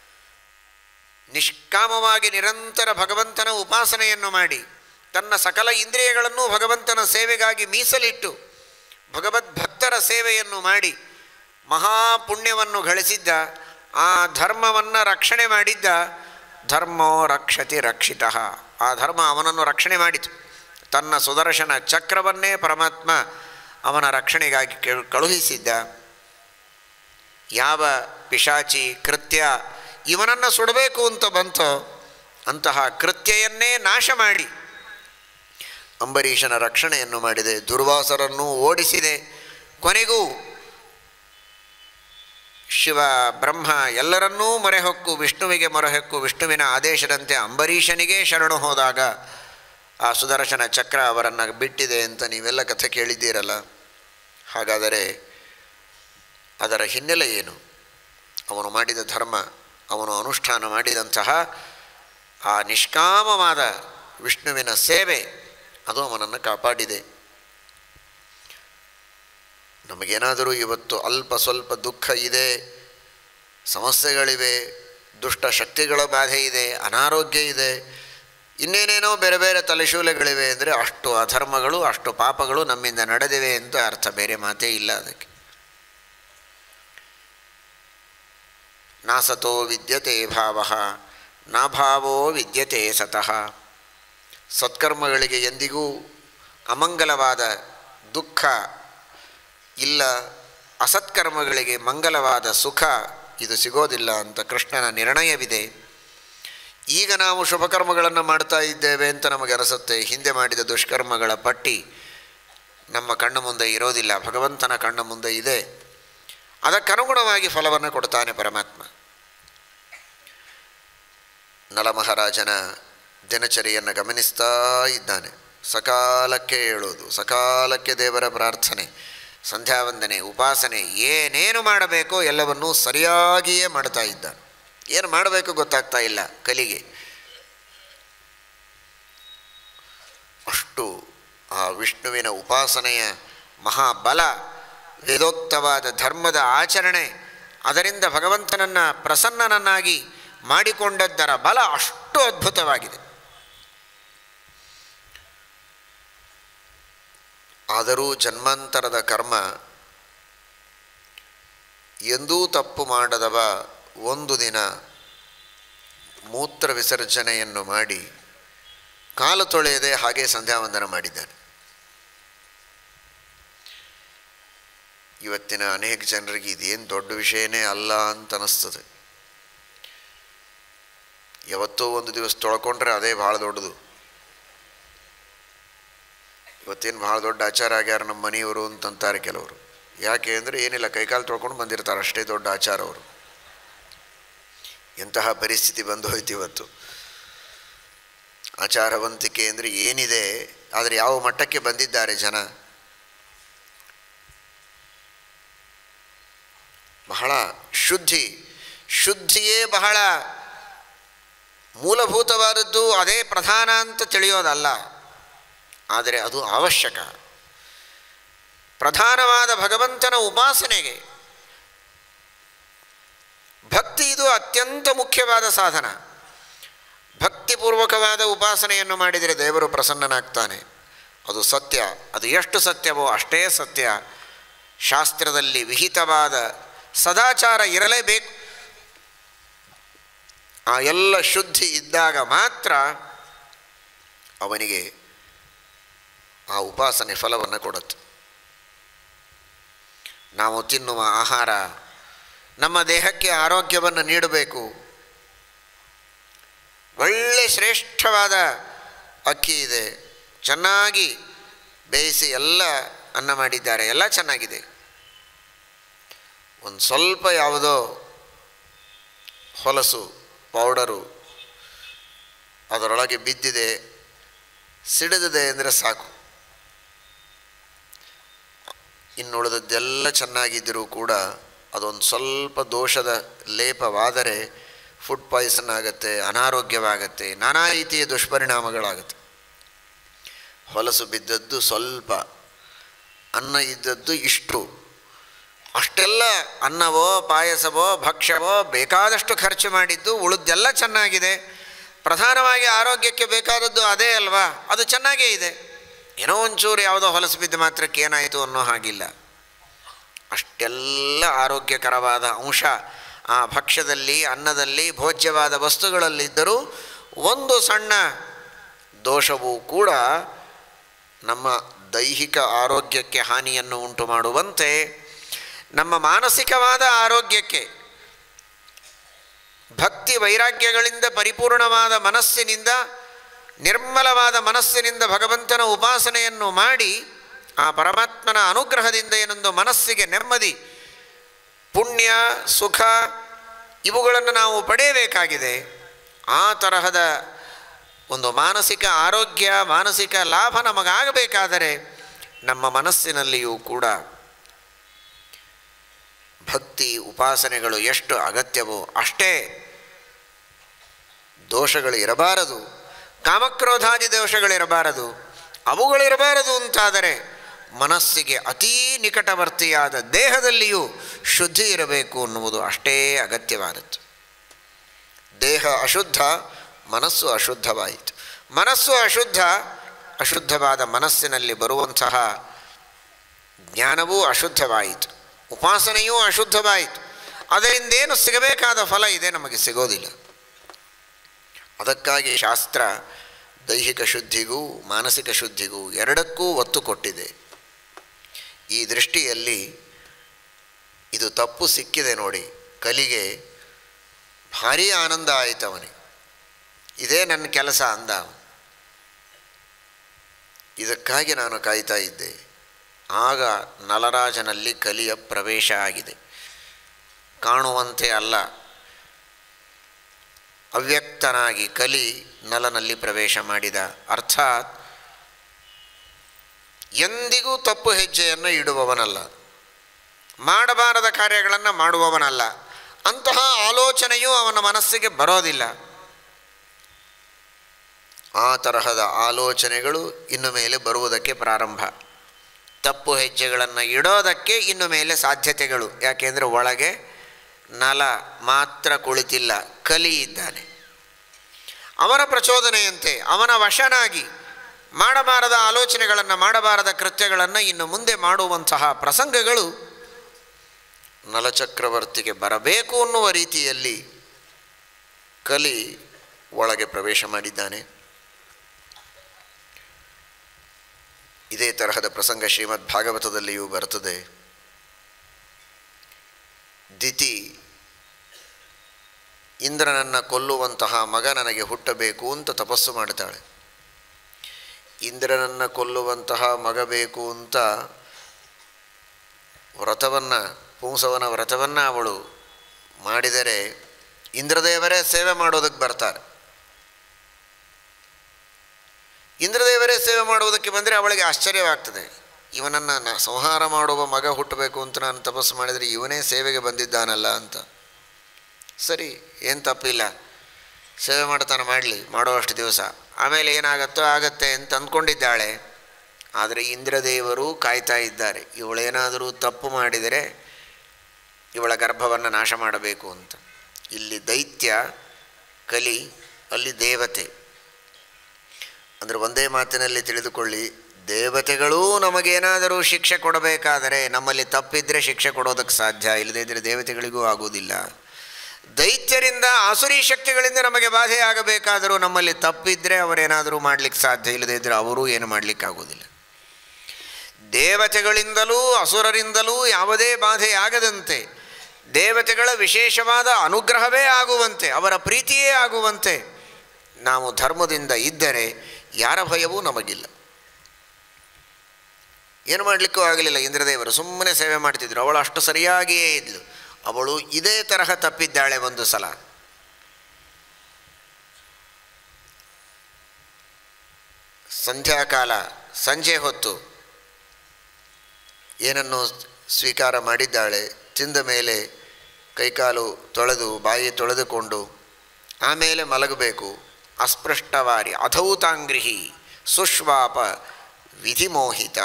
ನಿಷ್ಕಾಮವಾಗಿ ನಿರಂತರ ಭಗವಂತನ ಉಪಾಸನೆಯನ್ನು ಮಾಡಿ ತನ್ನ ಸಕಲ ಇಂದ್ರಿಯಗಳನ್ನು ಭಗವಂತನ ಸೇವೆಗಾಗಿ ಮೀಸಲಿಟ್ಟು ಭಗವದ್ಭಕ್ತರ ಸೇವೆಯನ್ನು ಮಾಡಿ ಮಹಾಪುಣ್ಯವನ್ನು ಗಳಿಸಿದ್ದ ಆ ಧರ್ಮವನ್ನು ರಕ್ಷಣೆ ಮಾಡಿದ್ದ ಧರ್ಮೋ ರಕ್ಷತಿ ರಕ್ಷಿತ ಆ ಧರ್ಮ ಅವನನ್ನು ರಕ್ಷಣೆ ಮಾಡಿತು ತನ್ನ ಸುದರ್ಶನ ಚಕ್ರವನ್ನೇ ಪರಮಾತ್ಮ ಅವನ ರಕ್ಷಣೆಗಾಗಿ ಕೇಳ್- ಕಳುಹಿಸಿದ್ದ ಯಾವ ಪಿಶಾಚಿ ಕೃತ್ಯ ಇವನನ್ನು ಸುಡಬೇಕು ಅಂತ ಬಂತೋ ಅಂತಹ ಕೃತ್ಯೆಯನ್ನೇ ನಾಶ ಮಾಡಿ ಅಂಬರೀಷನ ರಕ್ಷಣೆಯನ್ನು ಮಾಡಿದೆ ದುರ್ವಾಸರನ್ನು ಓಡಿಸಿದೆ ಕೊನೆಗೂ ಶಿವ ಬ್ರಹ್ಮ ಎಲ್ಲರನ್ನೂ ಮೊರೆಹೊಕ್ಕು ವಿಷ್ಣುವಿಗೆ ಮೊರೆಹೊಕ್ಕು ವಿಷ್ಣುವಿನ ಆದೇಶದಂತೆ ಅಂಬರೀಷನಿಗೆ ಶರಣು ಹೋದಾಗ ಆ ಸುದರ್ಶನ ಚಕ್ರ ಅವರನ್ನು ಬಿಟ್ಟಿದೆ ಅಂತ ನೀವೆಲ್ಲ ಕಥೆ ಕೇಳಿದ್ದೀರಲ್ಲ ಹಾಗಾದರೆ ಅದರ ಹಿನ್ನೆಲೆ ಏನು ಅವನು ಮಾಡಿದ ಧರ್ಮ ಅವನು ಅನುಷ್ಠಾನ ಮಾಡಿದಂತಹ ಆ ನಿಷ್ಕಾಮವಾದ ವಿಷ್ಣುವಿನ ಸೇವೆ ಅದು ಅವನನ್ನು ಕಾಪಾಡಿದೆ ನಮಗೇನಾದರೂ ಇವತ್ತು ಅಲ್ಪ ಸ್ವಲ್ಪ ದುಃಖ ಇದೆ ಸಮಸ್ಯೆಗಳಿವೆ ದುಷ್ಟ ಶಕ್ತಿಗಳ ಬಾಧೆ ಇದೆ ಅನಾರೋಗ್ಯ ಇದೆ ಇನ್ನೇನೇನೋ ಬೇರೆ ಬೇರೆ ತಲೆಶೂಲೆಗಳಿವೆ ಅಂದರೆ ಅಷ್ಟು ಅಧರ್ಮಗಳು ಅಷ್ಟು ಪಾಪಗಳು ನಮ್ಮಿಂದ ನಡೆದಿವೆ ಅಂತ ಅರ್ಥ ಬೇರೆ ಮಾತೇ ಇಲ್ಲ ಅದಕ್ಕೆ ನಾಸತೋ ವಿದ್ಯತೆ ಭಾವ ನಾಭಾವೋ ವಿದ್ಯತೆ ಸತಃ ಸತ್ಕರ್ಮಗಳಿಗೆ ಎಂದಿಗೂ ಅಮಂಗಲವಾದ ದುಃಖ ಇಲ್ಲ ಅಸತ್ಕರ್ಮಗಳಿಗೆ ಮಂಗಲವಾದ ಸುಖ ಇದು ಸಿಗೋದಿಲ್ಲ ಅಂತ ಕೃಷ್ಣನ ನಿರ್ಣಯವಿದೆ ಈಗ ನಾವು ಶುಭಕರ್ಮಗಳನ್ನು ಮಾಡ್ತಾ ಇದ್ದೇವೆ ಅಂತ ನಮಗೆ ಅನಿಸುತ್ತೆ ಹಿಂದೆ ಮಾಡಿದ ದುಷ್ಕರ್ಮಗಳ ಪಟ್ಟಿ ನಮ್ಮ ಕಣ್ಣು ಮುಂದೆ ಇರೋದಿಲ್ಲ ಭಗವಂತನ ಕಣ್ಣ ಮುಂದೆ ಇದೆ ಅದಕ್ಕನುಗುಣವಾಗಿ ಫಲವನ್ನು ಕೊಡ್ತಾನೆ ಪರಮಾತ್ಮ ನಲಮಹಾರಾಜನ ದಿನಚರಿಯನ್ನು ಗಮನಿಸ್ತಾ ಇದ್ದಾನೆ ಸಕಾಲಕ್ಕೆ ಹೇಳೋದು ಸಕಾಲಕ್ಕೆ ದೇವರ ಪ್ರಾರ್ಥನೆ ಸಂಧ್ಯಾವಂದನೆ ಉಪಾಸನೆ ಏನೇನು ಮಾಡಬೇಕೋ ಎಲ್ಲವನ್ನೂ ಸರಿಯಾಗಿಯೇ ಮಾಡ್ತಾ ಇದ್ದಾನೆ ಏನು ಮಾಡಬೇಕು ಗೊತ್ತಾಗ್ತಾ ಇಲ್ಲ ಕಲಿಗೆ ಅಷ್ಟು ಆ ವಿಷ್ಣುವಿನ ಉಪಾಸನೆಯ ಮಹಾಬಲ ವೇದೋಕ್ತವಾದ ಧರ್ಮದ ಆಚರಣೆ ಅದರಿಂದ ಭಗವಂತನನ್ನು ಪ್ರಸನ್ನನನ್ನಾಗಿ ಮಾಡಿಕೊಂಡದ್ದರ ಬಲ ಅಷ್ಟು ಅದ್ಭುತವಾಗಿದೆ ಆದರೂ ಜನ್ಮಾಂತರದ ಕರ್ಮ ಎಂದೂ ತಪ್ಪು ಮಾಡದವ ಒಂದು ದಿನ ಮೂತ್ರ ವಿಸರ್ಜನೆಯನ್ನು ಮಾಡಿ ಕಾಲು ತೊಳೆಯದೆ ಹಾಗೆ ಸಂಧ್ಯಾವಂದನ ಮಾಡಿದ್ದಾನೆ ಇವತ್ತಿನ ಅನೇಕ ಜನರಿಗೆ ಇದೇನು ದೊಡ್ಡ ವಿಷಯನೇ ಅಲ್ಲ ಅಂತ ಅನ್ನಿಸ್ತದೆ ಯಾವತ್ತೋ ಒಂದು ದಿವಸ ತೊಳ್ಕೊಂಡ್ರೆ ಅದೇ ಭಾಳ ದೊಡ್ಡದು ಇವತ್ತೇನು ಭಾಳ ದೊಡ್ಡ ಆಚಾರ ಆಗ್ಯಾರ ನಮ್ಮ ಮನೆಯವರು ಅಂತಂತಾರೆ ಕೆಲವರು ಯಾಕೆ ಅಂದರೆ ಏನಿಲ್ಲ ಕೈಕಾಲು ತೊಳ್ಕೊಂಡು ಬಂದಿರ್ತಾರೆ ಅಷ್ಟೇ ದೊಡ್ಡ ಆಚಾರ ಅವರು ಎಂತಹ ಪರಿಸ್ಥಿತಿ ಬಂದು ಹೋಯ್ತು ಇವತ್ತು ಆಚಾರವಂತಿಕೆ ಅಂದರೆ ಏನಿದೆ ಆದರೆ ಯಾವ ಮಟ್ಟಕ್ಕೆ ಬಂದಿದ್ದಾರೆ ಜನ ಬಹಳ ಶುದ್ಧಿ ಶುದ್ಧಿಯೇ ಬಹಳ ಮೂಲಭೂತವಾದದ್ದು ಅದೇ ಪ್ರಧಾನ ಅಂತ ತಿಳಿಯೋದಲ್ಲ ಆದರೆ ಅದು ಅವಶ್ಯಕ ಪ್ರಧಾನವಾದ ಭಗವಂತನ ಉಪಾಸನೆಗೆ ಭಕ್ತಿ ಇದು ಅತ್ಯಂತ ಮುಖ್ಯವಾದ ಸಾಧನ ಭಕ್ತಿಪೂರ್ವಕವಾದ ಉಪಾಸನೆಯನ್ನು ಮಾಡಿದರೆ ದೇವರು ಪ್ರಸನ್ನನಾಗ್ತಾನೆ ಅದು ಸತ್ಯ ಅದು ಎಷ್ಟು ಸತ್ಯವೋ ಅಷ್ಟೇ ಸತ್ಯ ಶಾಸ್ತ್ರದಲ್ಲಿ ವಿಹಿತವಾದ ಸದಾಚಾರ ಇರಲೇಬೇಕು ಆ ಎಲ್ಲ ಶುದ್ಧಿ ಇದ್ದಾಗ ಮಾತ್ರ ಅವನಿಗೆ ಆ ಉಪಾಸನೆ ಫಲವನ್ನು ಕೊಡುತ್ತೆ ನಾವು ತಿನ್ನುವ ಆಹಾರ ನಮ್ಮ ದೇಹಕ್ಕೆ ಆರೋಗ್ಯವನ್ನು ನೀಡಬೇಕು ಒಳ್ಳೆ ಶ್ರೇಷ್ಠವಾದ ಅಕ್ಕಿ ಇದೆ ಚೆನ್ನಾಗಿ ಬೇಯಿಸಿ ಎಲ್ಲ ಅನ್ನ ಮಾಡಿದ್ದಾರೆ ಎಲ್ಲ ಚೆನ್ನಾಗಿದೆ ಒಂದು ಸ್ವಲ್ಪ ಯಾವುದೋ ಹೊಲಸು ಪೌಡರು ಅದರೊಳಗೆ ಬಿದ್ದಿದೆ ಸಿಡಿದಿದೆ ಅಂದರೆ ಸಾಕು ಇನ್ನುಳಿದದ್ದೆಲ್ಲ ಚೆನ್ನಾಗಿದ್ದರೂ ಕೂಡ ಅದೊಂದು ಸ್ವಲ್ಪ ದೋಷದ ಲೇಪವಾದರೆ ಫುಡ್ ಪಾಯ್ಸನ್ ಆಗುತ್ತೆ ಅನಾರೋಗ್ಯವಾಗುತ್ತೆ ನಾನಾ ರೀತಿಯ ದುಷ್ಪರಿಣಾಮಗಳಾಗುತ್ತೆ ಹೊಲಸು ಬಿದ್ದದ್ದು ಸ್ವಲ್ಪ ಅನ್ನ ಇದ್ದದ್ದು ಇಷ್ಟು ಅಷ್ಟೆಲ್ಲ ಅನ್ನವೋ ಪಾಯಸವೋ ಭಕ್ಷ್ಯವೋ ಬೇಕಾದಷ್ಟು ಖರ್ಚು ಮಾಡಿದ್ದು ಉಳಿದೆಲ್ಲ ಚೆನ್ನಾಗಿದೆ ಪ್ರಧಾನವಾಗಿ ಆರೋಗ್ಯಕ್ಕೆ ಬೇಕಾದದ್ದು ಅದೇ ಅಲ್ವಾ ಅದು ಚೆನ್ನಾಗೇ ಇದೆ ಏನೋ ಒಂಚೂರು ಯಾವುದೋ ಹೊಲಸು ಬಿದ್ದ ಮಾತ್ರಕ್ಕೆ ಏನಾಯಿತು ಅನ್ನೋ ಹಾಗಿಲ್ಲ ಅಷ್ಟೆಲ್ಲ ಆರೋಗ್ಯಕರವಾದ ಅಂಶ ಆ ಭಕ್ಷ್ಯದಲ್ಲಿ ಅನ್ನದಲ್ಲಿ ಭೋಜ್ಯವಾದ ವಸ್ತುಗಳಲ್ಲಿದ್ದರೂ ಒಂದು ಸಣ್ಣ ದೋಷವೂ ಕೂಡ ನಮ್ಮ ದೈಹಿಕ ಆರೋಗ್ಯಕ್ಕೆ ಹಾನಿಯನ್ನು ಉಂಟು ಮಾಡುವಂತೆ ನಮ್ಮ ಮಾನಸಿಕವಾದ ಆರೋಗ್ಯಕ್ಕೆ ಭಕ್ತಿ ವೈರಾಗ್ಯಗಳಿಂದ ಪರಿಪೂರ್ಣವಾದ ಮನಸ್ಸಿನಿಂದ ನಿರ್ಮಲವಾದ ಮನಸ್ಸಿನಿಂದ ಭಗವಂತನ ಉಪಾಸನೆಯನ್ನು ಮಾಡಿ ಆ ಪರಮಾತ್ಮನ ಅನುಗ್ರಹದಿಂದ ಏನೊಂದು ಮನಸ್ಸಿಗೆ ನೆಮ್ಮದಿ ಪುಣ್ಯ ಸುಖ ಇವುಗಳನ್ನು ನಾವು ಪಡೆಯಬೇಕಾಗಿದೆ ಆ ತರಹದ ಒಂದು ಮಾನಸಿಕ ಆರೋಗ್ಯ ಮಾನಸಿಕ ಲಾಭ ನಮಗಾಗಬೇಕಾದರೆ ನಮ್ಮ ಮನಸ್ಸಿನಲ್ಲಿಯೂ ಕೂಡ ಭಕ್ತಿ ಉಪಾಸನೆಗಳು ಎಷ್ಟು ಅಗತ್ಯವೋ ಅಷ್ಟೇ ದೋಷಗಳು ಇರಬಾರದು ಕಾಮಕ್ರೋಧಾದಿ ದೋಷಗಳಿರಬಾರದು ಅವುಗಳಿರಬಾರದು ಅಂತಾದರೆ ಮನಸ್ಸಿಗೆ ಅತೀ ನಿಕಟವರ್ತಿಯಾದ ದೇಹದಲ್ಲಿಯೂ ಶುದ್ಧಿ ಇರಬೇಕು ಅನ್ನುವುದು ಅಷ್ಟೇ ಅಗತ್ಯವಾದದ್ದು ದೇಹ ಅಶುದ್ಧ ಮನಸ್ಸು ಅಶುದ್ಧವಾಯಿತು ಮನಸ್ಸು ಅಶುದ್ಧ ಅಶುದ್ಧವಾದ ಮನಸ್ಸಿನಲ್ಲಿ ಬರುವಂತಹ ಜ್ಞಾನವೂ ಅಶುದ್ಧವಾಯಿತು ಉಪಾಸನೆಯೂ ಅಶುದ್ಧವಾಯಿತು ಅದರಿಂದೇನು ಸಿಗಬೇಕಾದ ಫಲ ಇದೆ ನಮಗೆ ಸಿಗೋದಿಲ್ಲ ಅದಕ್ಕಾಗಿ ಶಾಸ್ತ್ರ ದೈಹಿಕ ಶುದ್ಧಿಗೂ ಮಾನಸಿಕ ಶುದ್ಧಿಗೂ ಎರಡಕ್ಕೂ ಒತ್ತು ಕೊಟ್ಟಿದೆ ಈ ದೃಷ್ಟಿಯಲ್ಲಿ ಇದು ತಪ್ಪು ಸಿಕ್ಕಿದೆ ನೋಡಿ ಕಲಿಗೆ ಭಾರೀ ಆನಂದ ಆಯಿತು ಅವನಿಗೆ ಇದೇ ನನ್ನ ಕೆಲಸ ಅಂದ ಅವನು. ಇದಕ್ಕಾಗಿ ನಾನು ಕಾಯ್ತಾ ಇದ್ದೆ ಆಗ ನಲರಾಜನಲ್ಲಿ ಕಲಿಯ ಪ್ರವೇಶ ಆಗಿದೆ ಕಾಣುವಂತೆ ಅಲ್ಲ ಅವ್ಯಕ್ತನಾಗಿ ಕಲಿ ನಲನಲ್ಲಿ ಪ್ರವೇಶ ಮಾಡಿದ ಅರ್ಥಾತ್ ಎಂದಿಗೂ ತಪ್ಪು ಹೆಜ್ಜೆಯನ್ನು ಇಡುವವನಲ್ಲ ಮಾಡಬಾರದ ಕಾರ್ಯಗಳನ್ನು ಮಾಡುವವನಲ್ಲ ಅಂತಹ ಆಲೋಚನೆಯೂ ಅವನ ಮನಸ್ಸಿಗೆ ಬರೋದಿಲ್ಲ ಆ ತರಹದ ಆಲೋಚನೆಗಳು ಇನ್ನು ಮೇಲೆ ಬರುವುದಕ್ಕೆ ಪ್ರಾರಂಭ ತಪ್ಪು ಹೆಜ್ಜೆಗಳನ್ನು ಇಡೋದಕ್ಕೆ ಇನ್ನು ಮೇಲೆ ಸಾಧ್ಯತೆಗಳು ಯಾಕೆಂದರೆ ಒಳಗೆ ನಲ ಮಾತ್ರ ಕುಳಿತಿಲ್ಲ ಕಲಿ ಇದ್ದಾನೆ ಅವನ ಪ್ರಚೋದನೆಯಂತೆ ಅವನ ವಶನಾಗಿ ಮಾಡಬಾರದ ಆಲೋಚನೆಗಳನ್ನು ಮಾಡಬಾರದ ಕೃತ್ಯಗಳನ್ನು ಇನ್ನು ಮುಂದೆ ಮಾಡುವಂತಹ ಪ್ರಸಂಗಗಳು ನಲಚಕ್ರವರ್ತಿಗೆ ಬರಬೇಕು ಅನ್ನುವ ರೀತಿಯಲ್ಲಿ ಕಲಿ ಒಳಗೆ ಪ್ರವೇಶ ಮಾಡಿದ್ದಾನೆ ಇದೇ ತರಹದ ಪ್ರಸಂಗ ಶ್ರೀಮದ್ ಭಾಗವತದಲ್ಲಿಯೂ ಬರ್ತದೆ ದಿತಿ ಇಂದ್ರನನ್ನು ಕೊಲ್ಲುವಂತಹ ಮಗ ನನಗೆ ಹುಟ್ಟಬೇಕು ಅಂತ ತಪಸ್ಸು ಮಾಡ್ತಾಳೆ ಇಂದ್ರನನ್ನು ಕೊಲ್ಲುವಂತಹ ಮಗ ಬೇಕು ಅಂತ ವ್ರತವನ್ನು ಪುಂಸವನ ವ್ರತವನ್ನು ಅವಳು ಮಾಡಿದರೆ ಇಂದ್ರದೇವರೇ ಸೇವೆ ಮಾಡೋದಕ್ಕೆ ಬರ್ತಾರೆ ಇಂದ್ರದೇವರೇ ಸೇವೆ ಮಾಡುವುದಕ್ಕೆ ಬಂದರೆ ಅವಳಿಗೆ ಆಶ್ಚರ್ಯವಾಗ್ತದೆ ಇವನನ್ನು ನ ಸಂಹಾರ ಮಾಡುವ ಮಗ ಹುಟ್ಟಬೇಕು ಅಂತ ನಾನು ತಪಸ್ಸು ಮಾಡಿದರೆ ಇವನೇ ಸೇವೆಗೆ ಬಂದಿದ್ದಾನಲ್ಲ ಅಂತ ಸರಿ ಏನು ತಪ್ಪಿಲ್ಲ ಸೇವೆ ಮಾಡ್ತಾನೆ ಮಾಡಲಿ ಮಾಡುವಷ್ಟು ದಿವಸ ಆಮೇಲೆ ಏನಾಗತ್ತೋ ಆಗತ್ತೆ ಅಂತ ಅಂದ್ಕೊಂಡಿದ್ದಾಳೆ ಆದರೆ ಇಂದ್ರದೇವರು ಕಾಯ್ತಾ ಇದ್ದಾರೆ ಇವಳೇನಾದರೂ ತಪ್ಪು ಮಾಡಿದರೆ ಇವಳ ಗರ್ಭವನ್ನು ನಾಶ ಮಾಡಬೇಕು ಅಂತ ಇಲ್ಲಿ ದೈತ್ಯ ಕಲಿ ಅಲ್ಲಿ ದೇವತೆ ಅಂದರೆ ಒಂದೇ ಮಾತಿನಲ್ಲಿ ತಿಳಿದುಕೊಳ್ಳಿ ದೇವತೆಗಳೂ ನಮಗೇನಾದರೂ ಶಿಕ್ಷೆ ಕೊಡಬೇಕಾದರೆ ನಮ್ಮಲ್ಲಿ ತಪ್ಪಿದ್ರೆ ಶಿಕ್ಷೆ ಕೊಡೋದಕ್ಕೆ ಸಾಧ್ಯ ಇಲ್ಲದೇ ಇದ್ದರೆ ದೇವತೆಗಳಿಗೂ ಆಗುವುದಿಲ್ಲ ದೈತ್ಯರಿಂದ ಆಸುರಿ ಶಕ್ತಿಗಳಿಂದ ನಮಗೆ ಬಾಧೆ ಆಗಬೇಕಾದರೂ ನಮ್ಮಲ್ಲಿ ತಪ್ಪಿದ್ರೆ ಅವರೇನಾದರೂ ಮಾಡಲಿಕ್ಕೆ ಸಾಧ್ಯ ಇಲ್ಲದೇ ಇದ್ದರೆ ಅವರೂ ಏನು ಮಾಡಲಿಕ್ಕಾಗೋದಿಲ್ಲ ದೇವತೆಗಳಿಂದಲೂ ಅಸುರರಿಂದಲೂ ಯಾವುದೇ ಬಾಧೆಯಾಗದಂತೆ ದೇವತೆಗಳ ವಿಶೇಷವಾದ ಅನುಗ್ರಹವೇ ಆಗುವಂತೆ ಅವರ ಪ್ರೀತಿಯೇ ಆಗುವಂತೆ ನಾವು ಧರ್ಮದಿಂದ ಇದ್ದರೆ ಯಾರ ಭಯವೂ ನಮಗಿಲ್ಲ ಏನು ಮಾಡಲಿಕ್ಕೂ ಆಗಲಿಲ್ಲ ಇಂದ್ರದೇವರು ಸುಮ್ಮನೆ ಸೇವೆ ಮಾಡ್ತಿದ್ರು ಅವಳು ಅಷ್ಟು ಸರಿಯಾಗಿಯೇ ಇದ್ಲು ಅವಳು ಇದೇ ತರಹ ತಪ್ಪಿದ್ದಾಳೆ ಒಂದು ಸಲ ಸಂಧ್ಯಾಕಾಲ ಸಂಜೆ ಹೊತ್ತು ಏನನ್ನು ಸ್ವೀಕಾರ ಮಾಡಿದ್ದಾಳೆ ತಿಂದ ಮೇಲೆ ಕೈಕಾಲು ತೊಳೆದು ಬಾಯಿ ತೊಳೆದುಕೊಂಡು ಆಮೇಲೆ ಮಲಗಬೇಕು ಅಸ್ಪೃಷ್ಟವಾರಿ ಅಧೌತಾಂಗ್ರಿಹಿ ಸುಶ್ವಾಪ ವಿಧಿಮೋಹಿತ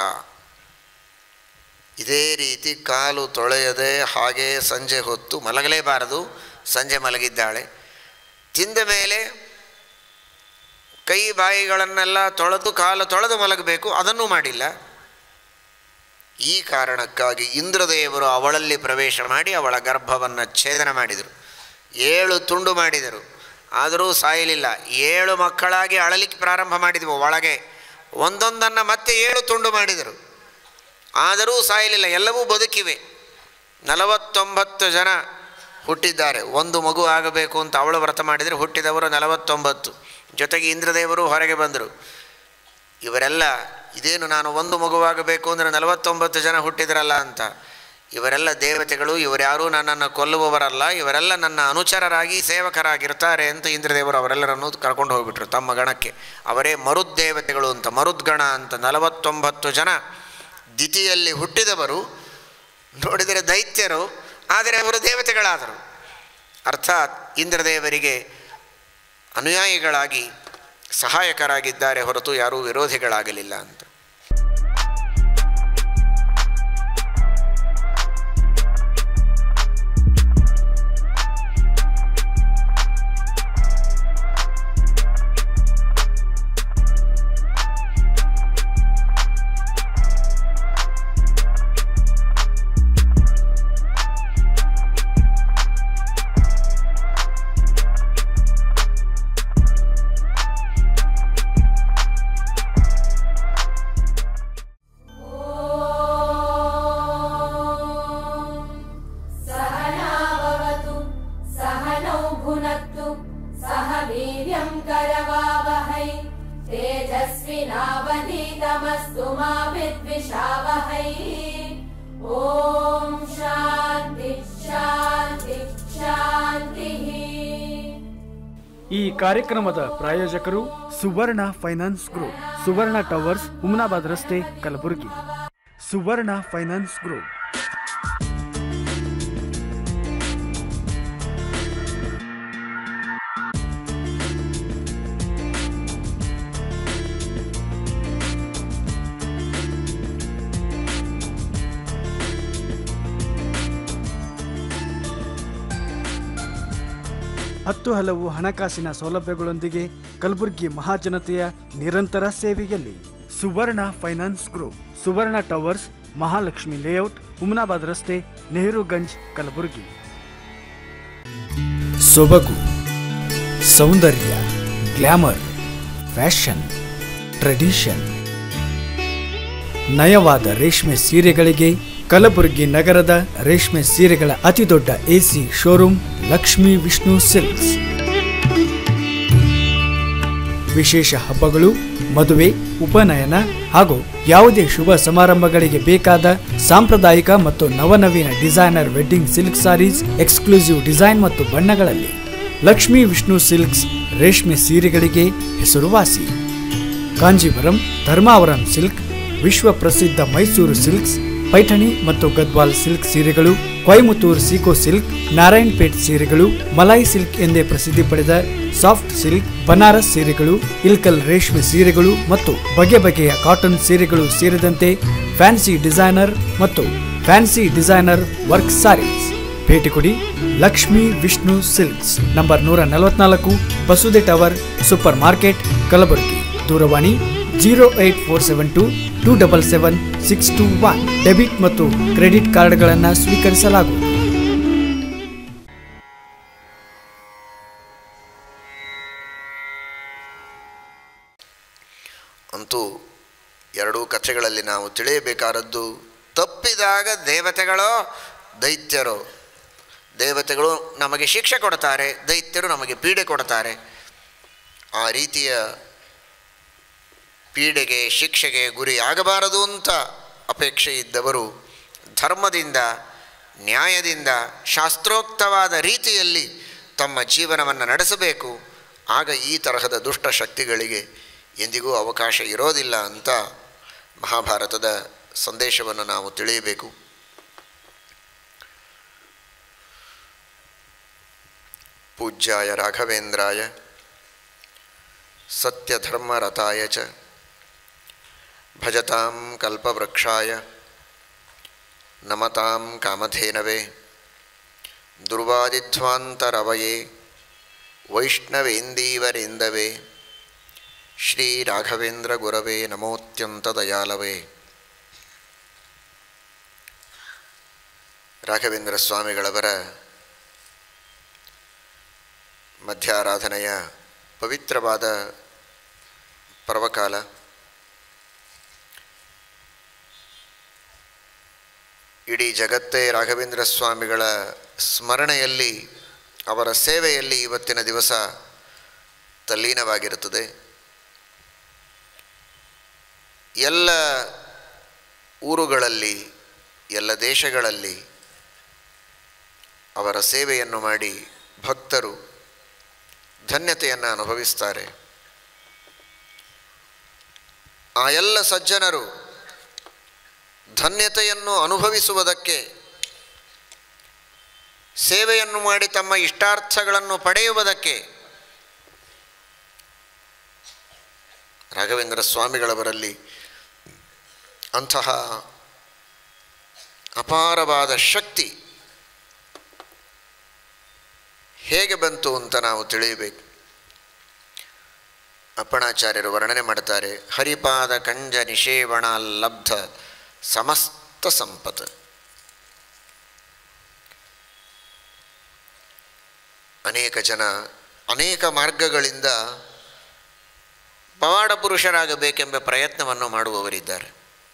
ಇದೇ ರೀತಿ ಕಾಲು ತೊಳೆಯದೆ ಹಾಗೆ ಸಂಜೆ ಹೊತ್ತು ಮಲಗಲೇಬಾರದು ಸಂಜೆ ಮಲಗಿದ್ದಾಳೆ ತಿಂದ ಮೇಲೆ ಕೈ ಬಾಯಿಗಳನ್ನೆಲ್ಲ ತೊಳೆದು ಕಾಲು ತೊಳೆದು ಮಲಗಬೇಕು ಅದನ್ನೂ ಮಾಡಿಲ್ಲ ಈ ಕಾರಣಕ್ಕಾಗಿ ಇಂದ್ರದೇವರು ಅವಳಲ್ಲಿ ಪ್ರವೇಶ ಮಾಡಿ ಅವಳ ಗರ್ಭವನ್ನು ಛೇದನ ಮಾಡಿದರು ಏಳು ತುಂಡು ಮಾಡಿದರು ಆದರೂ ಸಾಯಲಿಲ್ಲ ಏಳು ಮಕ್ಕಳಾಗಿ ಅಳಲಿಕ್ಕೆ ಪ್ರಾರಂಭ ಮಾಡಿದವು ಒಳಗೆ ಒಂದೊಂದನ್ನು ಮತ್ತೆ ಏಳು ತುಂಡು ಮಾಡಿದರು ಆದರೂ ಸಾಯಲಿಲ್ಲ ಎಲ್ಲವೂ ಬದುಕಿವೆ ನಲವತ್ತೊಂಬತ್ತು ಜನ ಹುಟ್ಟಿದ್ದಾರೆ ಒಂದು ಮಗು ಆಗಬೇಕು ಅಂತ ಅವಳು ವ್ರತ ಮಾಡಿದರೆ ಹುಟ್ಟಿದವರು ನಲವತ್ತೊಂಬತ್ತು ಜೊತೆಗೆ ಇಂದ್ರದೇವರು ಹೊರಗೆ ಬಂದರು ಇವರೆಲ್ಲ ಇದೇನು ನಾನು ಒಂದು ಮಗುವಾಗಬೇಕು ಅಂದರೆ ನಲವತ್ತೊಂಬತ್ತು ಜನ ಹುಟ್ಟಿದ್ರಲ್ಲ ಅಂತ ಇವರೆಲ್ಲ ದೇವತೆಗಳು ಇವರ್ಯಾರೂ ನನ್ನನ್ನು ಕೊಲ್ಲುವವರಲ್ಲ ಇವರೆಲ್ಲ ನನ್ನ ಅನುಚರರಾಗಿ ಸೇವಕರಾಗಿರ್ತಾರೆ ಅಂತ ಇಂದ್ರದೇವರು ಅವರೆಲ್ಲರನ್ನು ಕರ್ಕೊಂಡು ಹೋಗ್ಬಿಟ್ರು ತಮ್ಮ ಗಣಕ್ಕೆ ಅವರೇ ಮರುದ್ದೇವತೆಗಳು ಅಂತ ಮರುದ್ಗಣ ಅಂತ ನಲವತ್ತೊಂಬತ್ತು ಜನ ದಿತಿಯಲ್ಲಿ ಹುಟ್ಟಿದವರು ನೋಡಿದರೆ ದೈತ್ಯರು ಆದರೆ ಅವರು ದೇವತೆಗಳಾದರು ಅರ್ಥಾತ್ ಇಂದ್ರದೇವರಿಗೆ ಅನುಯಾಯಿಗಳಾಗಿ ಸಹಾಯಕರಾಗಿದ್ದಾರೆ ಹೊರತು ಯಾರೂ ವಿರೋಧಿಗಳಾಗಲಿಲ್ಲ ಅಂತ सहनाववतु सहनौ भुनक्तु सह वीर्यम् करवावहै तेजस्विनावधीतमस्तु मा विद्विषावहै ॐ शान्ति शान्ति शान्तिः ಈ ಕಾರ್ಯಕ್ರಮದ ಪ್ರಾಯೋಜಕರು Suvarna finance group Suvarna towers Humnabad ರಸ್ತೆ ಕಲಬುರಗಿ ಸುವರ್ಣ ಫೈನಾನ್ಸ್ ಗ್ರೂಪ್ ಹತ್ತು ಹಲವು ಹಣಕಾಸಿನ ಸೌಲಭ್ಯಗಳೊಂದಿಗೆ ಕಲಬುರಗಿ ಮಹಾಜನತೆಯ ನಿರಂತರ ಸೇವೆಯಲ್ಲಿ Suvarna finance group Suvarna towers Mahalakshmi layout Humnabad ರಸ್ತೆ ನೆಹರುಗಂಜ್ ಕಲಬುರಗಿ ಸೊಬಗು ಸೌಂದರ್ಯ ಗ್ಲಾಮರ್ ಫ್ಯಾಷನ್ ಟ್ರೆಡಿಷನ್ ನಯವಾದ ರೇಷ್ಮೆ ಸೀರೆಗಳಿಗೆ ಕಲಬುರಗಿ ನಗರದ ರೇಷ್ಮೆ ಸೀರೆಗಳ ಅತಿದೊಡ್ಡ AC showroom Lakshmi Vishnu silks ವಿಶೇಷ ಹಬ್ಬಗಳು ಮದುವೆ ಉಪನಯನ ಹಾಗೂ ಯಾವುದೇ ಶುಭ ಸಮಾರಂಭಗಳಿಗೆ ಬೇಕಾದ ಸಾಂಪ್ರದಾಯಿಕ ಮತ್ತು ನವನವೀನ designer wedding silk saris exclusive design ಮತ್ತು ಬಣ್ಣಗಳಲ್ಲಿ ಲಕ್ಷ್ಮೀ ವಿಷ್ಣು ಸಿಲ್ಕ್ಸ್ ರೇಷ್ಮೆ ಸೀರೆಗಳಿಗೆ ಹೆಸರುವಾಸಿ ಕಾಂಜೀವರಂ ಧರ್ಮಾವರಂ ಸಿಲ್ಕ್ ವಿಶ್ವ ಪ್ರಸಿದ್ಧ ಮೈಸೂರು ಸಿಲ್ಕ್ಸ್ ಪೈಠಣಿ ಮತ್ತು ಗದ್ವಾಲ್ ಸಿಲ್ಕ್ ಸೀರೆಗಳು ಕೊಯಮತ್ತೂರ್ ಸೀಕೋ ಸಿಲ್ಕ್ ನಾರಾಯಣಪೇಟ್ ಸೀರೆಗಳು ಮಲಾಯಿ ಸಿಲ್ಕ್ ಎಂದೇ ಪ್ರಸಿದ್ಧಿ ಪಡೆದ ಸಾಫ್ಟ್ ಸಿಲ್ಕ್ ಬನಾರಸ್ ಸೀರೆಗಳು ಇಲ್ಕಲ್ ರೇಷ್ಮೆ ಸೀರೆಗಳು ಮತ್ತು ಬಗೆ ಬಗೆಯ ಕಾಟನ್ ಸೀರೆಗಳು ಸೇರಿದಂತೆ ಫ್ಯಾನ್ಸಿ ಡಿಸೈನರ್ ಮತ್ತು ಫ್ಯಾನ್ಸಿ ಡಿಸೈನರ್ ವರ್ಕ್ ಸಾರೀಸ್ ಭೇಟಿ ಕೊಡಿ ಲಕ್ಷ್ಮೀ ವಿಷ್ಣು ಸಿಲ್ಕ್ಸ್ ನಂಬರ್ ನೂರ ನಲವತ್ನಾಲ್ಕು ಬಸುದೆ ಟವರ್ ಸೂಪರ್ ಮಾರ್ಕೆಟ್ ಕಲಬುರಗಿ ದೂರವಾಣಿ zero eight four seven two two double seven six two one debit ಮತ್ತು ಕ್ರೆಡಿಟ್ ಕಾರ್ಡ್ಗಳನ್ನು ಸ್ವೀಕರಿಸಲಾಗುವುದು ಅಂತೂ ಎರಡೂ ಕಥೆಗಳಲ್ಲಿ ನಾವು ತಿಳಿಯಬೇಕಾದದ್ದು ತಪ್ಪಿದಾಗ ದೇವತೆಗಳೋ ದೈತ್ಯರೋ ದೇವತೆಗಳು ನಮಗೆ ಶಿಕ್ಷೆ ಕೊಡ್ತಾರೆ ದೈತ್ಯರು ನಮಗೆ ಪೀಡೆ ಕೊಡ್ತಾರೆ ಆ ರೀತಿಯ ಪೀಡೆಗೆ ಶಿಕ್ಷೆಗೆ ಗುರಿ ಆಗಬಾರದು ಅಂತ ಅಪೇಕ್ಷೆ ಇದ್ದವರು ಧರ್ಮದಿಂದ ನ್ಯಾಯದಿಂದ ಶಾಸ್ತ್ರೋಕ್ತವಾದ ರೀತಿಯಲ್ಲಿ ತಮ್ಮ ಜೀವನವನ್ನು ನಡೆಸಬೇಕು ಆಗ ಈ ತರಹದ ದುಷ್ಟ ಶಕ್ತಿಗಳಿಗೆ ಎಂದಿಗೂ ಅವಕಾಶ ಇರೋದಿಲ್ಲ ಅಂತ ಮಹಾಭಾರತದ ಸಂದೇಶವನ್ನು ನಾವು ತಿಳಿಯಬೇಕು ಪೂಜ್ಯಾಯ ರಾಘವೇಂದ್ರಾಯ ಸತ್ಯಧರ್ಮರತಾಯ ಚ ಭಜತಾಂ ಕಲ್ಪವೃಕ್ಷಾಯ ನಮತಾಂ ಕಾಮಧೇನವೇ ದುರ್ವಾದಿಧ್ವಾಂತರವಯೇ ವೈಷ್ಣವೇಂದೀವರೇಂದವೇ ಶ್ರೀ ರಾಘವೇಂದ್ರ ಗುರವೇ ನಮೋತ್ಯಂತ ದಯಾಲವೇ ರಾಘವೇಂದ್ರ ಸ್ವಾಮಿಗಳವರ ಮಧ್ಯಾರಾಧನೆಯ ಪವಿತ್ರವಾದ ಪರ್ವಕಾಲ ಇಡೀ ಜಗತ್ತೇ ರಾಘವೇಂದ್ರ ಸ್ವಾಮಿಗಳ ಸ್ಮರಣೆಯಲ್ಲಿ ಅವರ ಸೇವೆಯಲ್ಲಿ ಇವತ್ತಿನ ದಿವಸ ತಲ್ಲೀನವಾಗಿರುತ್ತದೆ ಎಲ್ಲ ಊರುಗಳಲ್ಲಿ ಎಲ್ಲ ದೇಶಗಳಲ್ಲಿ ಅವರ ಸೇವೆಯನ್ನು ಮಾಡಿ ಭಕ್ತರು ಧನ್ಯತೆಯನ್ನು ಅನುಭವಿಸ್ತಾರೆ ಆ ಎಲ್ಲ ಸಜ್ಜನರು ಧನ್ಯತೆಯನ್ನು ಅನುಭವಿಸುವುದಕ್ಕೆ ಸೇವೆಯನ್ನು ಮಾಡಿ ತಮ್ಮ ಇಷ್ಟಾರ್ಥಗಳನ್ನು ಪಡೆಯುವುದಕ್ಕೆ ರಾಘವೇಂದ್ರ ಸ್ವಾಮಿಗಳವರಲ್ಲಿ ಅಂತಹ ಅಪಾರವಾದ ಶಕ್ತಿ ಹೇಗೆ ಬಂತು ಅಂತ ನಾವು ತಿಳಿಯಬೇಕು ಅಪ್ಪಣಾಚಾರ್ಯರು ವರ್ಣನೆ ಮಾಡ್ತಾರೆ ಹರಿಪಾದ ಕಂಜ ನಿಷೇವಣ ಲಬ್ಧ ಸಮಸ್ತ ಸಂಪತ್ ಅನೇಕ ಜನ ಅನೇಕ ಮಾರ್ಗಗಳಿಂದ ಪವಾಡ ಪುರುಷರಾಗಬೇಕೆಂಬ ಪ್ರಯತ್ನವನ್ನು ಮಾಡುವವರಿದ್ದಾರೆ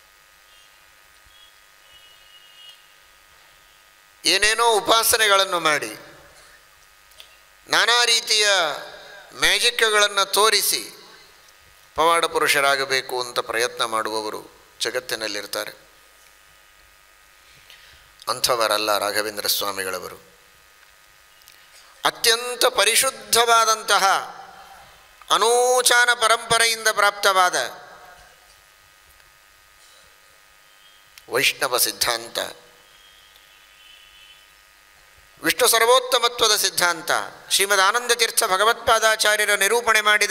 ಏನೇನೋ ಉಪಾಸನೆಗಳನ್ನು ಮಾಡಿ ನಾನಾ ರೀತಿಯ ಮ್ಯಾಜಿಕ್ಗಳನ್ನು ತೋರಿಸಿ ಪವಾಡ ಪುರುಷರಾಗಬೇಕು ಅಂತ ಪ್ರಯತ್ನ ಮಾಡುವವರು ಜಗತ್ತಿನಲ್ಲಿರ್ತಾರೆ ಅಂಥವರಲ್ಲ ರಾಘವೇಂದ್ರ ಸ್ವಾಮಿಗಳವರು ಅತ್ಯಂತ ಪರಿಶುದ್ಧವಾದಂತಹ ಅನೂಚಾನ ಪರಂಪರೆಯಿಂದ ಪ್ರಾಪ್ತವಾದ ವೈಷ್ಣವ ಸಿದ್ಧಾಂತ ವಿಷ್ಣು ಸರ್ವೋತ್ತಮತ್ವದ ಸಿದ್ಧಾಂತ ಶ್ರೀಮದ್ ಆನಂದತೀರ್ಥ ಭಗವತ್ಪಾದಾಚಾರ್ಯರ ನಿರೂಪಣೆ ಮಾಡಿದ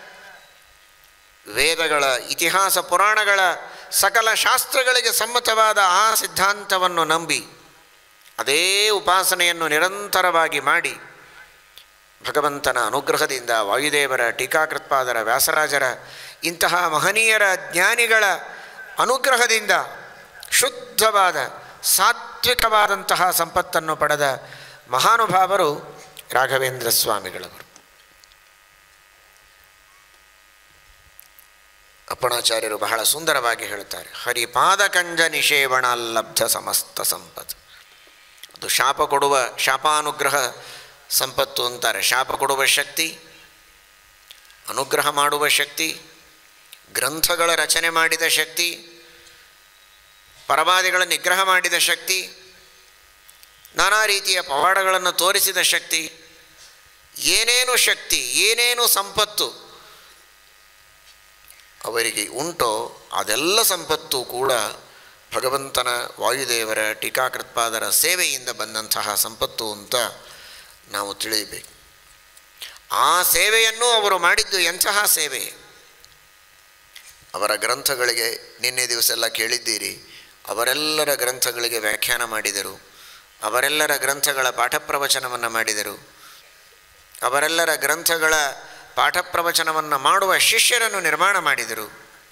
ವೇದಗಳ ಇತಿಹಾಸ ಪುರಾಣಗಳ ಸಕಲ ಶಾಸ್ತ್ರಗಳಿಗೆ ಸಮ್ಮತವಾದ ಆ ಸಿದ್ಧಾಂತವನ್ನು ನಂಬಿ ಅದೇ ಉಪಾಸನೆಯನ್ನು ನಿರಂತರವಾಗಿ ಮಾಡಿ ಭಗವಂತನ ಅನುಗ್ರಹದಿಂದ ವಾಯುದೇವರ ಟೀಕಾಕೃತ್ಪಾದರ ವ್ಯಾಸರಾಜರ ಇಂತಹ ಮಹನೀಯರ ಜ್ಞಾನಿಗಳ ಅನುಗ್ರಹದಿಂದ ಶುದ್ಧವಾದ ಸಾತ್ವಿಕವಾದಂತಹ ಸಂಪತ್ತನ್ನು ಪಡೆದ ಮಹಾನುಭಾವರು ರಾಘವೇಂದ್ರ ಸ್ವಾಮಿಗಳವರು ಅಪ್ಪಣಾಚಾರ್ಯರು ಬಹಳ ಸುಂದರವಾಗಿ ಹೇಳುತ್ತಾರೆ ಹರಿಪಾದ ಕಂಜ ನಿಷೇವಣ ಲಬ್ಧ ಸಮಸ್ತ ಸಂಪತ್ ಅದು ಶಾಪ ಕೊಡುವ ಶಾಪಾನುಗ್ರಹ ಸಂಪತ್ತು ಅಂತಾರೆ ಶಾಪ ಕೊಡುವ ಶಕ್ತಿ ಅನುಗ್ರಹ ಮಾಡುವ ಶಕ್ತಿ ಗ್ರಂಥಗಳ ರಚನೆ ಮಾಡಿದ ಶಕ್ತಿ ಪರವಾದಿಗಳ ನಿಗ್ರಹ ಮಾಡಿದ ಶಕ್ತಿ ನಾನಾ ರೀತಿಯ ಪವಾಡಗಳನ್ನು ತೋರಿಸಿದ ಶಕ್ತಿ ಏನೇನು ಶಕ್ತಿ ಏನೇನು ಸಂಪತ್ತು ಅವರಿಗೆ ಉಂಟೋ ಅದೆಲ್ಲ ಸಂಪತ್ತು ಕೂಡ ಭಗವಂತನ ವಾಯುದೇವರ ಟೀಕಾಕೃತ್ಪಾದರ ಸೇವೆಯಿಂದ ಬಂದಂತಹ ಸಂಪತ್ತು ಅಂತ ನಾವು ತಿಳಿಯಬೇಕು ಆ ಸೇವೆಯನ್ನು ಅವರು ಮಾಡಿದ್ದು ಎಂತಹ ಸೇವೆ ಅವರ ಗ್ರಂಥಗಳಿಗೆ ನಿನ್ನೆ ದಿವಸ ಎಲ್ಲ ಕೇಳಿದ್ದೀರಿ ಅವರೆಲ್ಲರ ಗ್ರಂಥಗಳಿಗೆ ವ್ಯಾಖ್ಯಾನ ಮಾಡಿದರು ಅವರೆಲ್ಲರ ಗ್ರಂಥಗಳ ಪಾಠ ಪ್ರವಚನವನ್ನು ಮಾಡಿದರು ಅವರೆಲ್ಲರ ಗ್ರಂಥಗಳ ಪಾಠ ಪ್ರವಚನವನ್ನು ಮಾಡುವ ಶಿಷ್ಯರನ್ನು ನಿರ್ಮಾಣ ಮಾಡಿದರು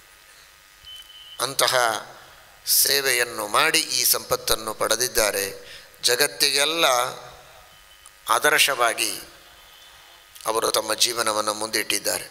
ಅಂತಹ ಸೇವೆಯನ್ನು ಮಾಡಿ ಈ ಸಂಪತ್ತನ್ನು ಪಡೆದಿದ್ದಾರೆ ಜಗತ್ತಿಗೆಲ್ಲ ಆದರ್ಶವಾಗಿ ಅವರು ತಮ್ಮ ಜೀವನವನ್ನು ಮುಂದಿಟ್ಟಿದ್ದಾರೆ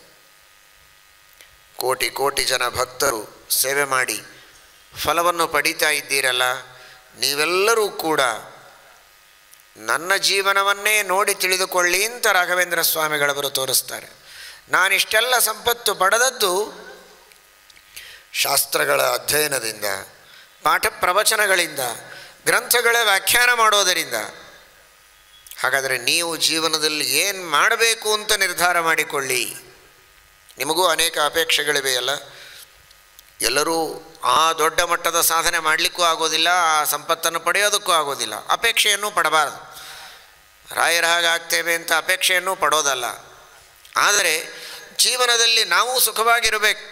ಕೋಟಿ ಕೋಟಿ ಜನ ಭಕ್ತರು ಸೇವೆ ಮಾಡಿ ಫಲವನ್ನು ಪಡೀತಾ ಇದ್ದೀರಲ್ಲ ನೀವೆಲ್ಲರೂ ಕೂಡ ನನ್ನ ಜೀವನವನ್ನೇ ನೋಡಿ ತಿಳಿದುಕೊಳ್ಳಿ ಅಂತ ರಾಘವೇಂದ್ರ ಸ್ವಾಮಿಗಳವರು ತೋರಿಸ್ತಾರೆ ನಾನಿಷ್ಟೆಲ್ಲ ಸಂಪತ್ತು ಪಡೆದದ್ದು ಶಾಸ್ತ್ರಗಳ ಅಧ್ಯಯನದಿಂದ ಪಾಠ ಪ್ರವಚನಗಳಿಂದ ಗ್ರಂಥಗಳ ವ್ಯಾಖ್ಯಾನ ಮಾಡೋದರಿಂದ ಹಾಗಾದರೆ ನೀವು ಜೀವನದಲ್ಲಿ ಏನು ಮಾಡಬೇಕು ಅಂತ ನಿರ್ಧಾರ ಮಾಡಿಕೊಳ್ಳಿ ನಿಮಗೂ ಅನೇಕ ಅಪೇಕ್ಷೆಗಳಿವೆಯಲ್ಲ ಎಲ್ಲರೂ ಆ ದೊಡ್ಡ ಮಟ್ಟದ ಸಾಧನೆ ಮಾಡಲಿಕ್ಕೂ ಆಗೋದಿಲ್ಲ ಆ ಸಂಪತ್ತನ್ನು ಪಡೆಯೋದಕ್ಕೂ ಆಗೋದಿಲ್ಲ ಅಪೇಕ್ಷೆಯನ್ನು ಪಡಬಾರದು ರಾಯರ ಹಾಗೆ ಆಗ್ತೇವೆ ಅಂತ ಅಪೇಕ್ಷೆಯನ್ನು ಪಡೋದಲ್ಲ ಆದರೆ ಜೀವನದಲ್ಲಿ ನಾವು ಸುಖವಾಗಿರಬೇಕು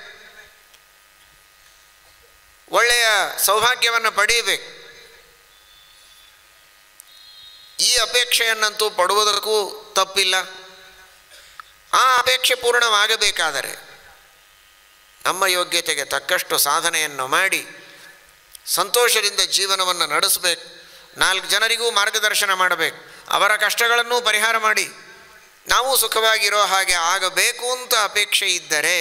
ಒಳ್ಳೆಯ ಸೌಭಾಗ್ಯವನ್ನು ಪಡೀಬೇಕು ಈ ಅಪೇಕ್ಷೆಯನ್ನಂತೂ ಪಡುವುದಕ್ಕೂ ತಪ್ಪಿಲ್ಲ ಆ ಅಪೇಕ್ಷೆ ಪೂರ್ಣವಾಗಬೇಕಾದರೆ ನಮ್ಮ ಯೋಗ್ಯತೆಗೆ ತಕ್ಕಷ್ಟು ಸಾಧನೆಯನ್ನು ಮಾಡಿ ಸಂತೋಷದಿಂದ ಜೀವನವನ್ನು ನಡೆಸಬೇಕು ನಾಲ್ಕು ಜನರಿಗೂ ಮಾರ್ಗದರ್ಶನ ಮಾಡಬೇಕು ಅವರ ಕಷ್ಟಗಳನ್ನು ಪರಿಹಾರ ಮಾಡಿ ನಾವು ಸುಖವಾಗಿರೋ ಹಾಗೆ ಆಗಬೇಕು ಅಂತ ಅಪೇಕ್ಷೆ ಇದ್ದರೆ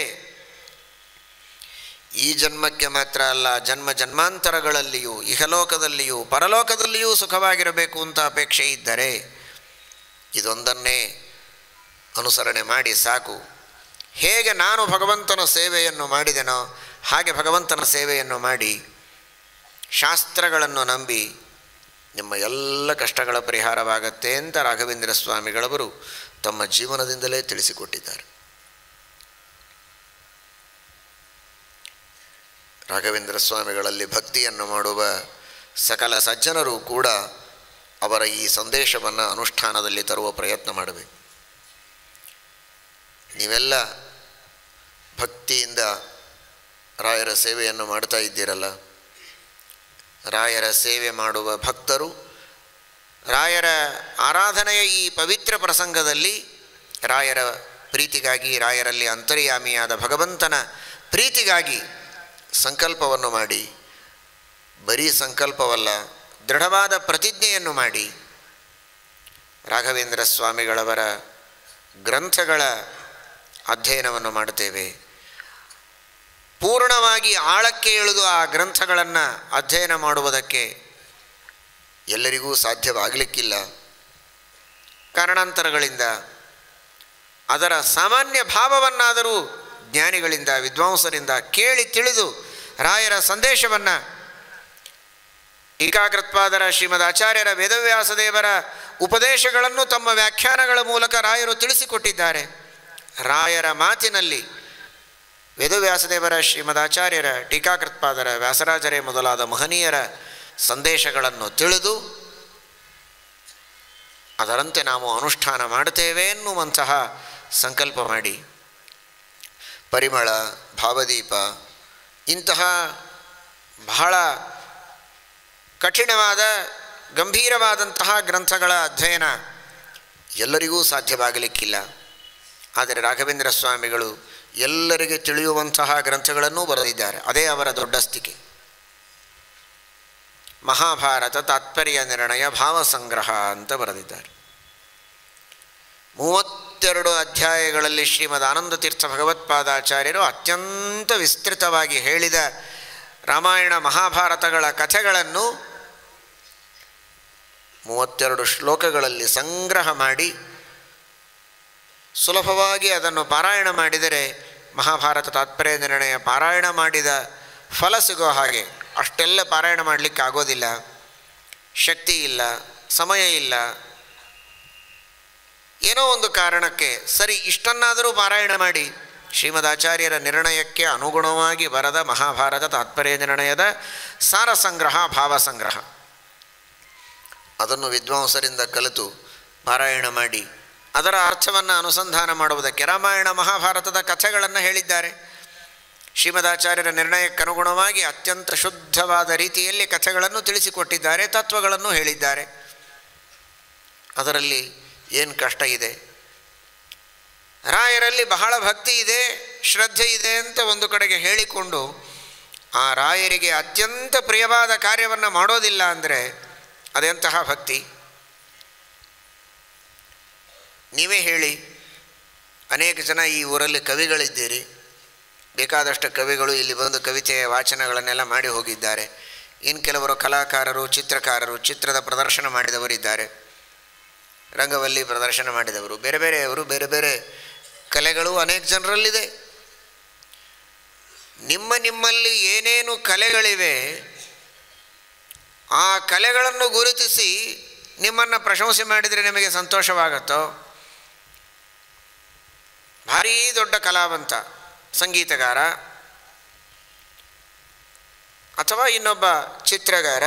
ಈ ಜನ್ಮಕ್ಕೆ ಮಾತ್ರ ಅಲ್ಲ ಜನ್ಮ ಜನ್ಮಾಂತರಗಳಲ್ಲಿಯೂ ಇಹಲೋಕದಲ್ಲಿಯೂ ಪರಲೋಕದಲ್ಲಿಯೂ ಸುಖವಾಗಿರಬೇಕು ಅಂತ ಅಪೇಕ್ಷೆ ಇದ್ದರೆ ಇದೊಂದನ್ನೇ ಅನುಸರಣೆ ಮಾಡಿ ಸಾಕು ಹೇಗೆ ನಾನು ಭಗವಂತನ ಸೇವೆಯನ್ನು ಮಾಡಿದೆನೋ ಹಾಗೆ ಭಗವಂತನ ಸೇವೆಯನ್ನು ಮಾಡಿ ಶಾಸ್ತ್ರಗಳನ್ನು ನಂಬಿ ನಿಮ್ಮ ಎಲ್ಲ ಕಷ್ಟಗಳ ಪರಿಹಾರವಾಗತ್ತೆ ಅಂತ ರಾಘವೇಂದ್ರ ಸ್ವಾಮಿಗಳವರು ತಮ್ಮ ಜೀವನದಿಂದಲೇ ತಿಳಿಸಿಕೊಟ್ಟಿದ್ದಾರೆ ರಾಘವೇಂದ್ರ ಸ್ವಾಮಿಗಳಲ್ಲಿ ಭಕ್ತಿಯನ್ನು ಮಾಡುವ ಸಕಲ ಸಜ್ಜನರು ಕೂಡ ಅವರ ಈ ಸಂದೇಶವನ್ನು ಅನುಷ್ಠಾನದಲ್ಲಿ ತರುವ ಪ್ರಯತ್ನ ಮಾಡಬೇಕು ನೀವೆಲ್ಲ ಭಕ್ತಿಯಿಂದ ರಾಯರ ಸೇವೆಯನ್ನು ಮಾಡ್ತಾ ಇದ್ದೀರಲ್ಲ ರಾಯರ ಸೇವೆ ಮಾಡುವ ಭಕ್ತರು ರಾಯರ ಆರಾಧನೆಯ ಈ ಪವಿತ್ರ ಪ್ರಸಂಗದಲ್ಲಿ ರಾಯರ ಪ್ರೀತಿಗಾಗಿ ರಾಯರಲ್ಲಿ ಅಂತರ್ಯಾಮಿಯಾದ ಭಗವಂತನ ಪ್ರೀತಿಗಾಗಿ ಸಂಕಲ್ಪವನ್ನು ಮಾಡಿ ಬರೀ ಸಂಕಲ್ಪವಲ್ಲ ದೃಢವಾದ ಪ್ರತಿಜ್ಞೆಯನ್ನು ಮಾಡಿ ರಾಘವೇಂದ್ರ ಸ್ವಾಮಿಗಳವರ ಗ್ರಂಥಗಳ ಅಧ್ಯಯನವನ್ನು ಮಾಡುತ್ತೇವೆ ಪೂರ್ಣವಾಗಿ ಆಳಕ್ಕೆ ಇಳಿದು ಆ ಗ್ರಂಥಗಳನ್ನು ಅಧ್ಯಯನ ಮಾಡುವುದಕ್ಕೆ ಎಲ್ಲರಿಗೂ ಸಾಧ್ಯವಾಗಲಿಕ್ಕಿಲ್ಲ ಕಾರಣಾಂತರಗಳಿಂದ ಅದರ ಸಾಮಾನ್ಯ ಭಾವವನ್ನಾದರೂ ಜ್ಞಾನಿಗಳಿಂದ ವಿದ್ವಾಂಸರಿಂದ ಕೇಳಿ ತಿಳಿದು ರಾಯರ ಸಂದೇಶವನ್ನು ಟೀಕಾಕೃತ್ಪಾದರ ಶ್ರೀಮದ್ ಆಚಾರ್ಯರ ವೇದವ್ಯಾಸ ದೇವರ ಉಪದೇಶಗಳನ್ನು ತಮ್ಮ ವ್ಯಾಖ್ಯಾನಗಳ ಮೂಲಕ ರಾಯರು ತಿಳಿಸಿಕೊಟ್ಟಿದ್ದಾರೆ ರಾಯರ ಮಾತಿನಲ್ಲಿ ವೇದವ್ಯಾಸದೇವರ ಶ್ರೀಮದಾಚಾರ್ಯರ ಟೀಕಾಕೃತ್ಪಾದರ ವ್ಯಾಸರಾಜರೇ ಮೊದಲಾದ ಮಹನೀಯರ ಸಂದೇಶಗಳನ್ನು ತಿಳಿದು ಅದರಂತೆ ನಾವು ಅನುಷ್ಠಾನ ಮಾಡುತ್ತೇವೆ ಎನ್ನುವಂತಹ ಸಂಕಲ್ಪ ಮಾಡಿ ಪರಿಮಳ ಭಾವದೀಪ ಇಂತಹ ಬಹಳ ಕಠಿಣವಾದ ಗಂಭೀರವಾದಂತಹ ಗ್ರಂಥಗಳ ಅಧ್ಯಯನ ಎಲ್ಲರಿಗೂ ಸಾಧ್ಯವಾಗಲಿಕ್ಕಿಲ್ಲ ಆದರೆ ರಾಘವೇಂದ್ರ ಸ್ವಾಮಿಗಳು ಎಲ್ಲರಿಗೆ ತಿಳಿಯುವಂತಹ ಗ್ರಂಥಗಳನ್ನೂ ಬರೆದಿದ್ದಾರೆ ಅದೇ ಅವರ ದೊಡ್ಡಸ್ತಿಕೆ ಮಹಾಭಾರತ ತಾತ್ಪರ್ಯ ನಿರ್ಣಯ ಭಾವಸಂಗ್ರಹ ಅಂತ ಬರೆದಿದ್ದಾರೆ ಮೂವತ್ತೆರಡು ಅಧ್ಯಾಯಗಳಲ್ಲಿ ಶ್ರೀಮದ್ ಆನಂದತೀರ್ಥ ಭಗವತ್ಪಾದಾಚಾರ್ಯರು ಅತ್ಯಂತ ವಿಸ್ತೃತವಾಗಿ ಹೇಳಿದ ರಾಮಾಯಣ ಮಹಾಭಾರತಗಳ ಕಥೆಗಳನ್ನು ಮೂವತ್ತೆರಡು ಶ್ಲೋಕಗಳಲ್ಲಿ ಸಂಗ್ರಹ ಮಾಡಿ ಸುಲಭವಾಗಿ ಅದನ್ನು ಪಾರಾಯಣ ಮಾಡಿದರೆ ಮಹಾಭಾರತ ತಾತ್ಪರ್ಯ ನಿರ್ಣಯ ಪಾರಾಯಣ ಮಾಡಿದ ಫಲ ಸಿಗೋ ಹಾಗೆ ಅಷ್ಟೆಲ್ಲ ಪಾರಾಯಣ ಮಾಡಲಿಕ್ಕೆ ಆಗೋದಿಲ್ಲ ಶಕ್ತಿ ಇಲ್ಲ ಸಮಯ ಇಲ್ಲ ಏನೋ ಒಂದು ಕಾರಣಕ್ಕೆ ಸರಿ ಇಷ್ಟನ್ನಾದರೂ ಪಾರಾಯಣ ಮಾಡಿ ಶ್ರೀಮದಾಚಾರ್ಯರ ನಿರ್ಣಯಕ್ಕೆ ಅನುಗುಣವಾಗಿ ಬರದ ಮಹಾಭಾರತ ತಾತ್ಪರ್ಯ ನಿರ್ಣಯದ ಸಾರ ಸಂಗ್ರಹ ಭಾವ ಸಂಗ್ರಹ ಅದನ್ನು ವಿದ್ವಾಂಸರಿಂದ ಕಲಿತು ಪಾರಾಯಣ ಮಾಡಿ ಅದರ ಅರ್ಥವನ್ನು ಅನುಸಂಧಾನ ಮಾಡುವುದಕ್ಕೆ ರಾಮಾಯಣ ಮಹಾಭಾರತದ ಕಥೆಗಳನ್ನು ಹೇಳಿದ್ದಾರೆ ಶ್ರೀಮದಾಚಾರ್ಯರ ನಿರ್ಣಯಕ್ಕನುಗುಣವಾಗಿ ಅತ್ಯಂತ ಶುದ್ಧವಾದ ರೀತಿಯಲ್ಲಿ ಕಥೆಗಳನ್ನು ತಿಳಿಸಿಕೊಟ್ಟಿದ್ದಾರೆ ತತ್ವಗಳನ್ನು ಹೇಳಿದ್ದಾರೆ ಅದರಲ್ಲಿ ಏನು ಕಷ್ಟ ಇದೆ ರಾಯರಲ್ಲಿ ಬಹಳ ಭಕ್ತಿ ಇದೆ ಶ್ರದ್ಧೆ ಇದೆ ಅಂತ ಒಂದು ಕಡೆಗೆ ಹೇಳಿಕೊಂಡು ಆ ರಾಯರಿಗೆ ಅತ್ಯಂತ ಪ್ರಿಯವಾದ ಕಾರ್ಯವನ್ನು ಮಾಡೋದಿಲ್ಲ ಅಂದರೆ ಅದೆಂತಹ ಭಕ್ತಿ ನೀವೇ ಹೇಳಿ ಅನೇಕ ಜನ ಈ ಊರಲ್ಲಿ ಕವಿಗಳಿದ್ದೀರಿ ಬೇಕಾದಷ್ಟು ಕವಿಗಳು ಇಲ್ಲಿ ಬಂದು ಕವಿತೆಯ ವಾಚನಗಳನ್ನೆಲ್ಲ ಮಾಡಿ ಹೋಗಿದ್ದಾರೆ ಇನ್ನು ಕೆಲವರು ಕಲಾಕಾರರು ಚಿತ್ರಕಾರರು ಚಿತ್ರದ ಪ್ರದರ್ಶನ ಮಾಡಿದವರಿದ್ದಾರೆ ರಂಗವಲ್ಲಿ ಪ್ರದರ್ಶನ ಮಾಡಿದವರು ಬೇರೆ ಬೇರೆಯವರು ಬೇರೆ ಬೇರೆ ಕಲೆಗಳು ಅನೇಕ ಜನರಲ್ಲಿದೆ ನಿಮ್ಮ ನಿಮ್ಮಲ್ಲಿ ಏನೇನು ಕಲೆಗಳಿವೆ ಆ ಕಲೆಗಳನ್ನು ಗುರುತಿಸಿ ನಿಮ್ಮನ್ನು ಪ್ರಶಂಸೆ ಮಾಡಿದರೆ ನಿಮಗೆ ಸಂತೋಷವಾಗತ್ತೋ ಭಾರೀ ದೊಡ್ಡ ಕಲಾವಂತ ಸಂಗೀತಗಾರ ಅಥವಾ ಇನ್ನೊಬ್ಬ ಚಿತ್ರಗಾರ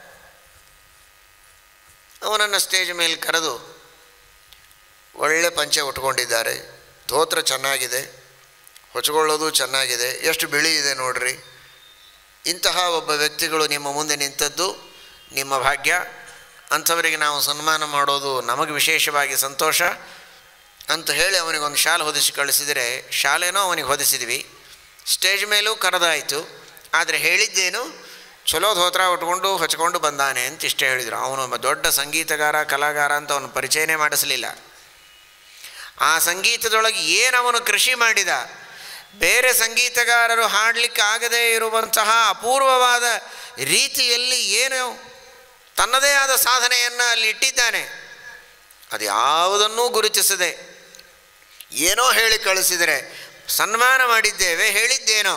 ಅವನನ್ನು ಸ್ಟೇಜ್ ಮೇಲೆ ಕರೆದು ಒಳ್ಳೆ ಪಂಚೆ ಉಟ್ಕೊಂಡಿದ್ದಾರೆ ಧೋತ್ರ ಚೆನ್ನಾಗಿದೆ ಹೊಚ್ಕೊಳ್ಳೋದು ಚೆನ್ನಾಗಿದೆ ಎಷ್ಟು ಬಿಳಿ ಇದೆ ನೋಡ್ರಿ ಇಂತಹ ಒಬ್ಬ ವ್ಯಕ್ತಿಗಳು ನಿಮ್ಮ ಮುಂದೆ ನಿಂತದ್ದು ನಿಮ್ಮ ಭಾಗ್ಯ ಅಂಥವರಿಗೆ ನಾವು ಸನ್ಮಾನ ಮಾಡೋದು ನಮಗೆ ವಿಶೇಷವಾಗಿ ಸಂತೋಷ ಅಂತ ಹೇಳಿ ಅವನಿಗೊಂದು ಶಾಲೆ ಹೊದಿಸಿ ಕಳಿಸಿದರೆ ಶಾಲೆನೋ ಅವನಿಗೆ ಹೊದಿಸಿದ್ವಿ ಸ್ಟೇಜ್ ಮೇಲೂ ಕರೆದಾಯಿತು ಆದರೆ ಹೇಳಿದ್ದೇನು ಚಲೋ ಧೋತ್ರ ಉಟ್ಕೊಂಡು ಹಚ್ಕೊಂಡು ಬಂದಾನೆ ಅಂತ ಇಷ್ಟೇ ಹೇಳಿದರು ಅವನು ಒಬ್ಬ ದೊಡ್ಡ ಸಂಗೀತಗಾರ ಕಲಾಗಾರ ಅಂತ ಅವನು ಪರಿಚಯನೇ ಮಾಡಿಸಲಿಲ್ಲ ಆ ಸಂಗೀತದೊಳಗೆ ಏನು ಅವನು ಕೃಷಿ ಮಾಡಿದ ಬೇರೆ ಸಂಗೀತಗಾರರು ಹಾಡಲಿಕ್ಕೆ ಆಗದೇ ಇರುವಂತಹ ಅಪೂರ್ವವಾದ ರೀತಿಯಲ್ಲಿ ಏನು ತನ್ನದೇ ಆದ ಸಾಧನೆಯನ್ನು ಅಲ್ಲಿ ಇಟ್ಟಿದ್ದಾನೆ ಅದು ಯಾವುದನ್ನೂ ಗುರುತಿಸದೆ ಏನೋ ಹೇಳಿ ಕಳಿಸಿದರೆ ಸನ್ಮಾನ ಮಾಡಿದ್ದೇವೆ ಹೇಳಿದ್ದೇನೋ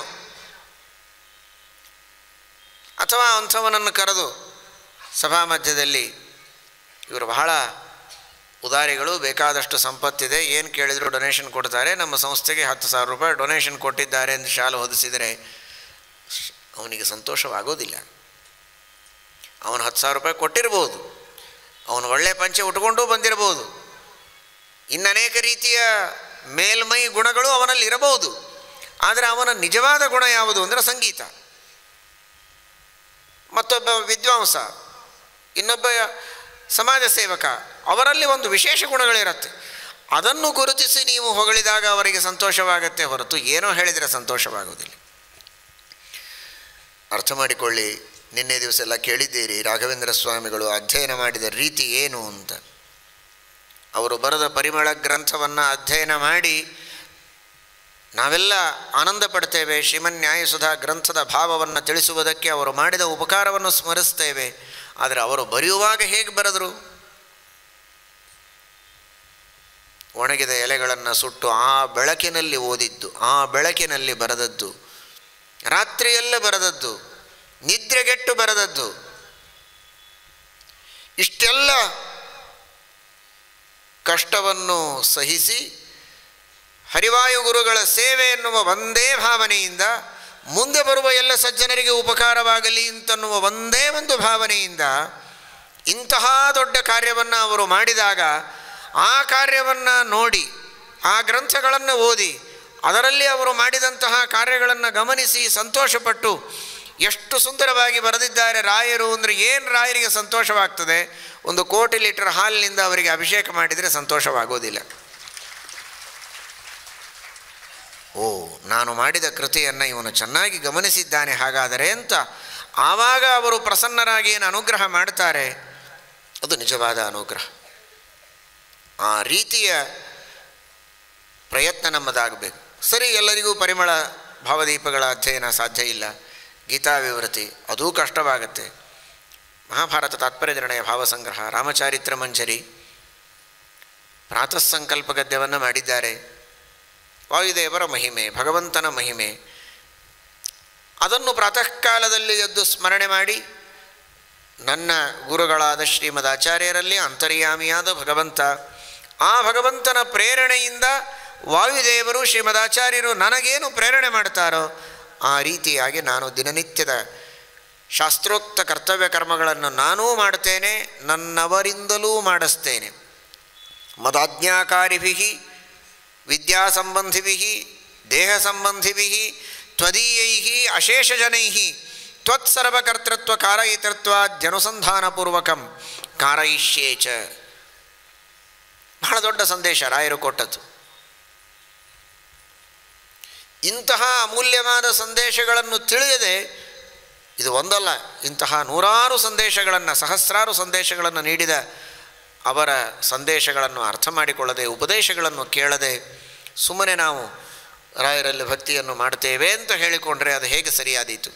ಅಥವಾ ಅಂಥವನನ್ನು ಕರೆದು ಸಭಾ ಮಧ್ಯದಲ್ಲಿ ಇವರು ಬಹಳ ಉದಾರಿಗಳು ಬೇಕಾದಷ್ಟು ಸಂಪತ್ತಿದೆ ಏನು ಕೇಳಿದರೂ ಡೊನೇಷನ್ ಕೊಡ್ತಾರೆ ನಮ್ಮ ಸಂಸ್ಥೆಗೆ ಹತ್ತು ಸಾವಿರ ರೂಪಾಯಿ ಡೊನೇಷನ್ ಕೊಟ್ಟಿದ್ದಾರೆ ಎಂದು ಶಾಲು ಹೊದಿಸಿದರೆ ಅವನಿಗೆ ಸಂತೋಷವಾಗೋದಿಲ್ಲ ಅವನು ಹತ್ತು ಸಾವಿರ ರೂಪಾಯಿ ಕೊಟ್ಟಿರ್ಬೋದು ಅವನು ಒಳ್ಳೆ ಪಂಚೆ ಉಟ್ಕೊಂಡೂ ಬಂದಿರಬಹುದು ಇನ್ನು ಅನೇಕ ರೀತಿಯ ಮೇಲ್ಮೈ ಗುಣಗಳು ಅವನಲ್ಲಿ ಇರಬಹುದು ಆದರೆ ಅವನ ನಿಜವಾದ ಗುಣ ಯಾವುದು ಅಂದರೆ ಸಂಗೀತ ಮತ್ತೊಬ್ಬ ವಿದ್ವಾಂಸ ಇನ್ನೊಬ್ಬ ಸಮಾಜ ಸೇವಕ ಅವರಲ್ಲಿ ಒಂದು ವಿಶೇಷ ಗುಣಗಳಿರುತ್ತೆ ಅದನ್ನು ಗುರುತಿಸಿ ನೀವು ಹೊಗಳಿದಾಗ ಅವರಿಗೆ ಸಂತೋಷವಾಗತ್ತೆ ಹೊರತು ಏನೋ ಹೇಳಿದರೆ ಸಂತೋಷವಾಗುವುದಿಲ್ಲ ಅರ್ಥ ಮಾಡಿಕೊಳ್ಳಿ ನಿನ್ನೆ ದಿವಸ ಎಲ್ಲ ಕೇಳಿದ್ದೀರಿ ರಾಘವೇಂದ್ರ ಸ್ವಾಮಿಗಳು ಅಧ್ಯಯನ ಮಾಡಿದ ರೀತಿ ಏನು ಅಂತ ಅವರು ಬರೆದ ಪರಿಮಳ ಗ್ರಂಥವನ್ನು ಅಧ್ಯಯನ ಮಾಡಿ ನಾವೆಲ್ಲ ಆನಂದ ಪಡ್ತೇವೆ ಶ್ರೀಮನ್ ನ್ಯಾಯಸುಧಾ ಗ್ರಂಥದ ಭಾವವನ್ನು ತಿಳಿಸುವುದಕ್ಕೆ ಅವರು ಮಾಡಿದ ಉಪಕಾರವನ್ನು ಸ್ಮರಿಸ್ತೇವೆ ಆದರೆ ಅವರು ಬರೆಯುವಾಗ ಹೇಗೆ ಬರೆದರು ಒಣಗಿದ ಎಲೆಗಳನ್ನು ಸುಟ್ಟು ಆ ಬೆಳಕಿನಲ್ಲಿ ಓದಿದ್ದು ಆ ಬೆಳಕಿನಲ್ಲಿ ಬರೆದದ್ದು ರಾತ್ರಿಯಲ್ಲೇ ಬರೆದದ್ದು ನಿದ್ರೆಗೆಟ್ಟು ಬರೆದದ್ದು ಇಷ್ಟೆಲ್ಲ ಕಷ್ಟವನ್ನು ಸಹಿಸಿ ಹರಿವಾಯು ಗುರುಗಳ ಸೇವೆ ಎನ್ನುವ ಒಂದೇ ಭಾವನೆಯಿಂದ ಮುಂದೆ ಬರುವ ಎಲ್ಲ ಸಜ್ಜನರಿಗೆ ಉಪಕಾರವಾಗಲಿ ಅಂತನ್ನುವ ಒಂದೇ ಒಂದು ಭಾವನೆಯಿಂದ ಇಂತಹ ದೊಡ್ಡ ಕಾರ್ಯವನ್ನು ಅವರು ಮಾಡಿದಾಗ ಆ ಕಾರ್ಯವನ್ನು ನೋಡಿ ಆ ಗ್ರಂಥಗಳನ್ನು ಓದಿ ಅದರಲ್ಲಿ ಅವರು ಮಾಡಿದಂತಹ ಕಾರ್ಯಗಳನ್ನು ಗಮನಿಸಿ ಸಂತೋಷಪಟ್ಟು ಎಷ್ಟು ಸುಂದರವಾಗಿ ಬರೆದಿದ್ದಾರೆ ರಾಯರು ಅಂದರೆ ಏನು ರಾಯರಿಗೆ ಸಂತೋಷವಾಗ್ತದೆ ಒಂದು ಕೋಟಿ ಲೀಟರ್ ಹಾಲಿನಿಂದ ಅವರಿಗೆ ಅಭಿಷೇಕ ಮಾಡಿದರೆ ಸಂತೋಷವಾಗೋದಿಲ್ಲ ಓ ನಾನು ಮಾಡಿದ ಕೃತಿಯನ್ನು ಇವನು ಚೆನ್ನಾಗಿ ಗಮನಿಸಿದ್ದಾನೆ ಹಾಗಾದರೆ ಅಂತ ಆವಾಗ ಅವರು ಪ್ರಸನ್ನರಾಗಿ ಏನು ಅನುಗ್ರಹ ಮಾಡ್ತಾರೆ ಅದು ನಿಜವಾದ ಅನುಗ್ರಹ ಆ ರೀತಿಯ ಪ್ರಯತ್ನ ನಮ್ಮದಾಗಬೇಕು ಸರಿ ಎಲ್ಲರಿಗೂ ಪರಿಮಳ ಭಾವದೀಪಗಳ ಅಧ್ಯಯನ ಸಾಧ್ಯ ಇಲ್ಲ ಗೀತಾ ವಿವೃತಿ ಅದೂ ಕಷ್ಟವಾಗುತ್ತೆ ಮಹಾಭಾರತ ತಾತ್ಪರ್ಯ ನಿರ್ಣಯ ಭಾವಸಂಗ್ರಹ ರಾಮಚಾರಿತ್ರ ಮಂಜರಿ ಪ್ರಾತಃ ಸಂಕಲ್ಪ ಗದ್ಯವನ್ನು ಮಾಡಿದ್ದಾರೆ ವಾಯುದೇವರ ಮಹಿಮೆ ಭಗವಂತನ ಮಹಿಮೆ ಅದನ್ನು ಪ್ರಾತಃ ಕಾಲದಲ್ಲಿ ಎದ್ದು ಸ್ಮರಣೆ ಮಾಡಿ ನನ್ನ ಗುರುಗಳಾದ ಶ್ರೀಮದ್ ಆಚಾರ್ಯರಲ್ಲಿ ಅಂತರ್ಯಾಮಿಯಾದ ಭಗವಂತ ಆ ಭಗವಂತನ ಪ್ರೇರಣೆಯಿಂದ ವಾಯುದೇವರು ಶ್ರೀಮದಾಚಾರ್ಯರು ನನಗೇನು ಪ್ರೇರಣೆ ಮಾಡ್ತಾರೋ ಆ ರೀತಿಯಾಗಿ ನಾನು ದಿನನಿತ್ಯದ ಶಾಸ್ತ್ರೋಕ್ತ ಕರ್ತವ್ಯ ಕರ್ಮಗಳನ್ನು ನಾನೂ ಮಾಡ್ತೇನೆ ನನ್ನವರಿಂದಲೂ ಮಾಡಿಸ್ತೇನೆ ಮದಾಜ್ಞಾಕಾರಿಭಿ ವಿದ್ಯಾಸಂಬಂಧಿಭಿ ದೇಹ ಸಂಬಂಧಿಭಿ ತ್ವದೀಯೈ ಅಶೇಷಜನೈ ತ್ವತ್ಸರ್ವಕರ್ತೃತ್ವ ಕಾರಯಿತೃತ್ವಾದ್ಯನುಸಂಧಾನಪೂರ್ವಕಂ ಕಾರಯಿಷ್ಯೇ ಚ ಬಹಳ ದೊಡ್ಡ ಸಂದೇಶ ರಾಯರು ಕೊಟ್ಟದ್ದು ಇಂತಹ ಅಮೂಲ್ಯವಾದ ಸಂದೇಶಗಳನ್ನು ತಿಳಿಯದೆ ಇದು ಒಂದಲ್ಲ ಇಂತಹ ನೂರಾರು ಸಂದೇಶಗಳನ್ನು ಸಹಸ್ರಾರು ಸಂದೇಶಗಳನ್ನು ನೀಡಿದ ಅವರ ಸಂದೇಶಗಳನ್ನು ಅರ್ಥ ಮಾಡಿಕೊಳ್ಳದೆ ಉಪದೇಶಗಳನ್ನು ಕೇಳದೆ ಸುಮ್ಮನೆ ನಾವು ರಾಯರಲ್ಲಿ ಭಕ್ತಿಯನ್ನು ಮಾಡ್ತೇವೆ ಅಂತ ಹೇಳಿಕೊಂಡ್ರೆ ಅದು ಹೇಗೆ ಸರಿಯಾದೀತು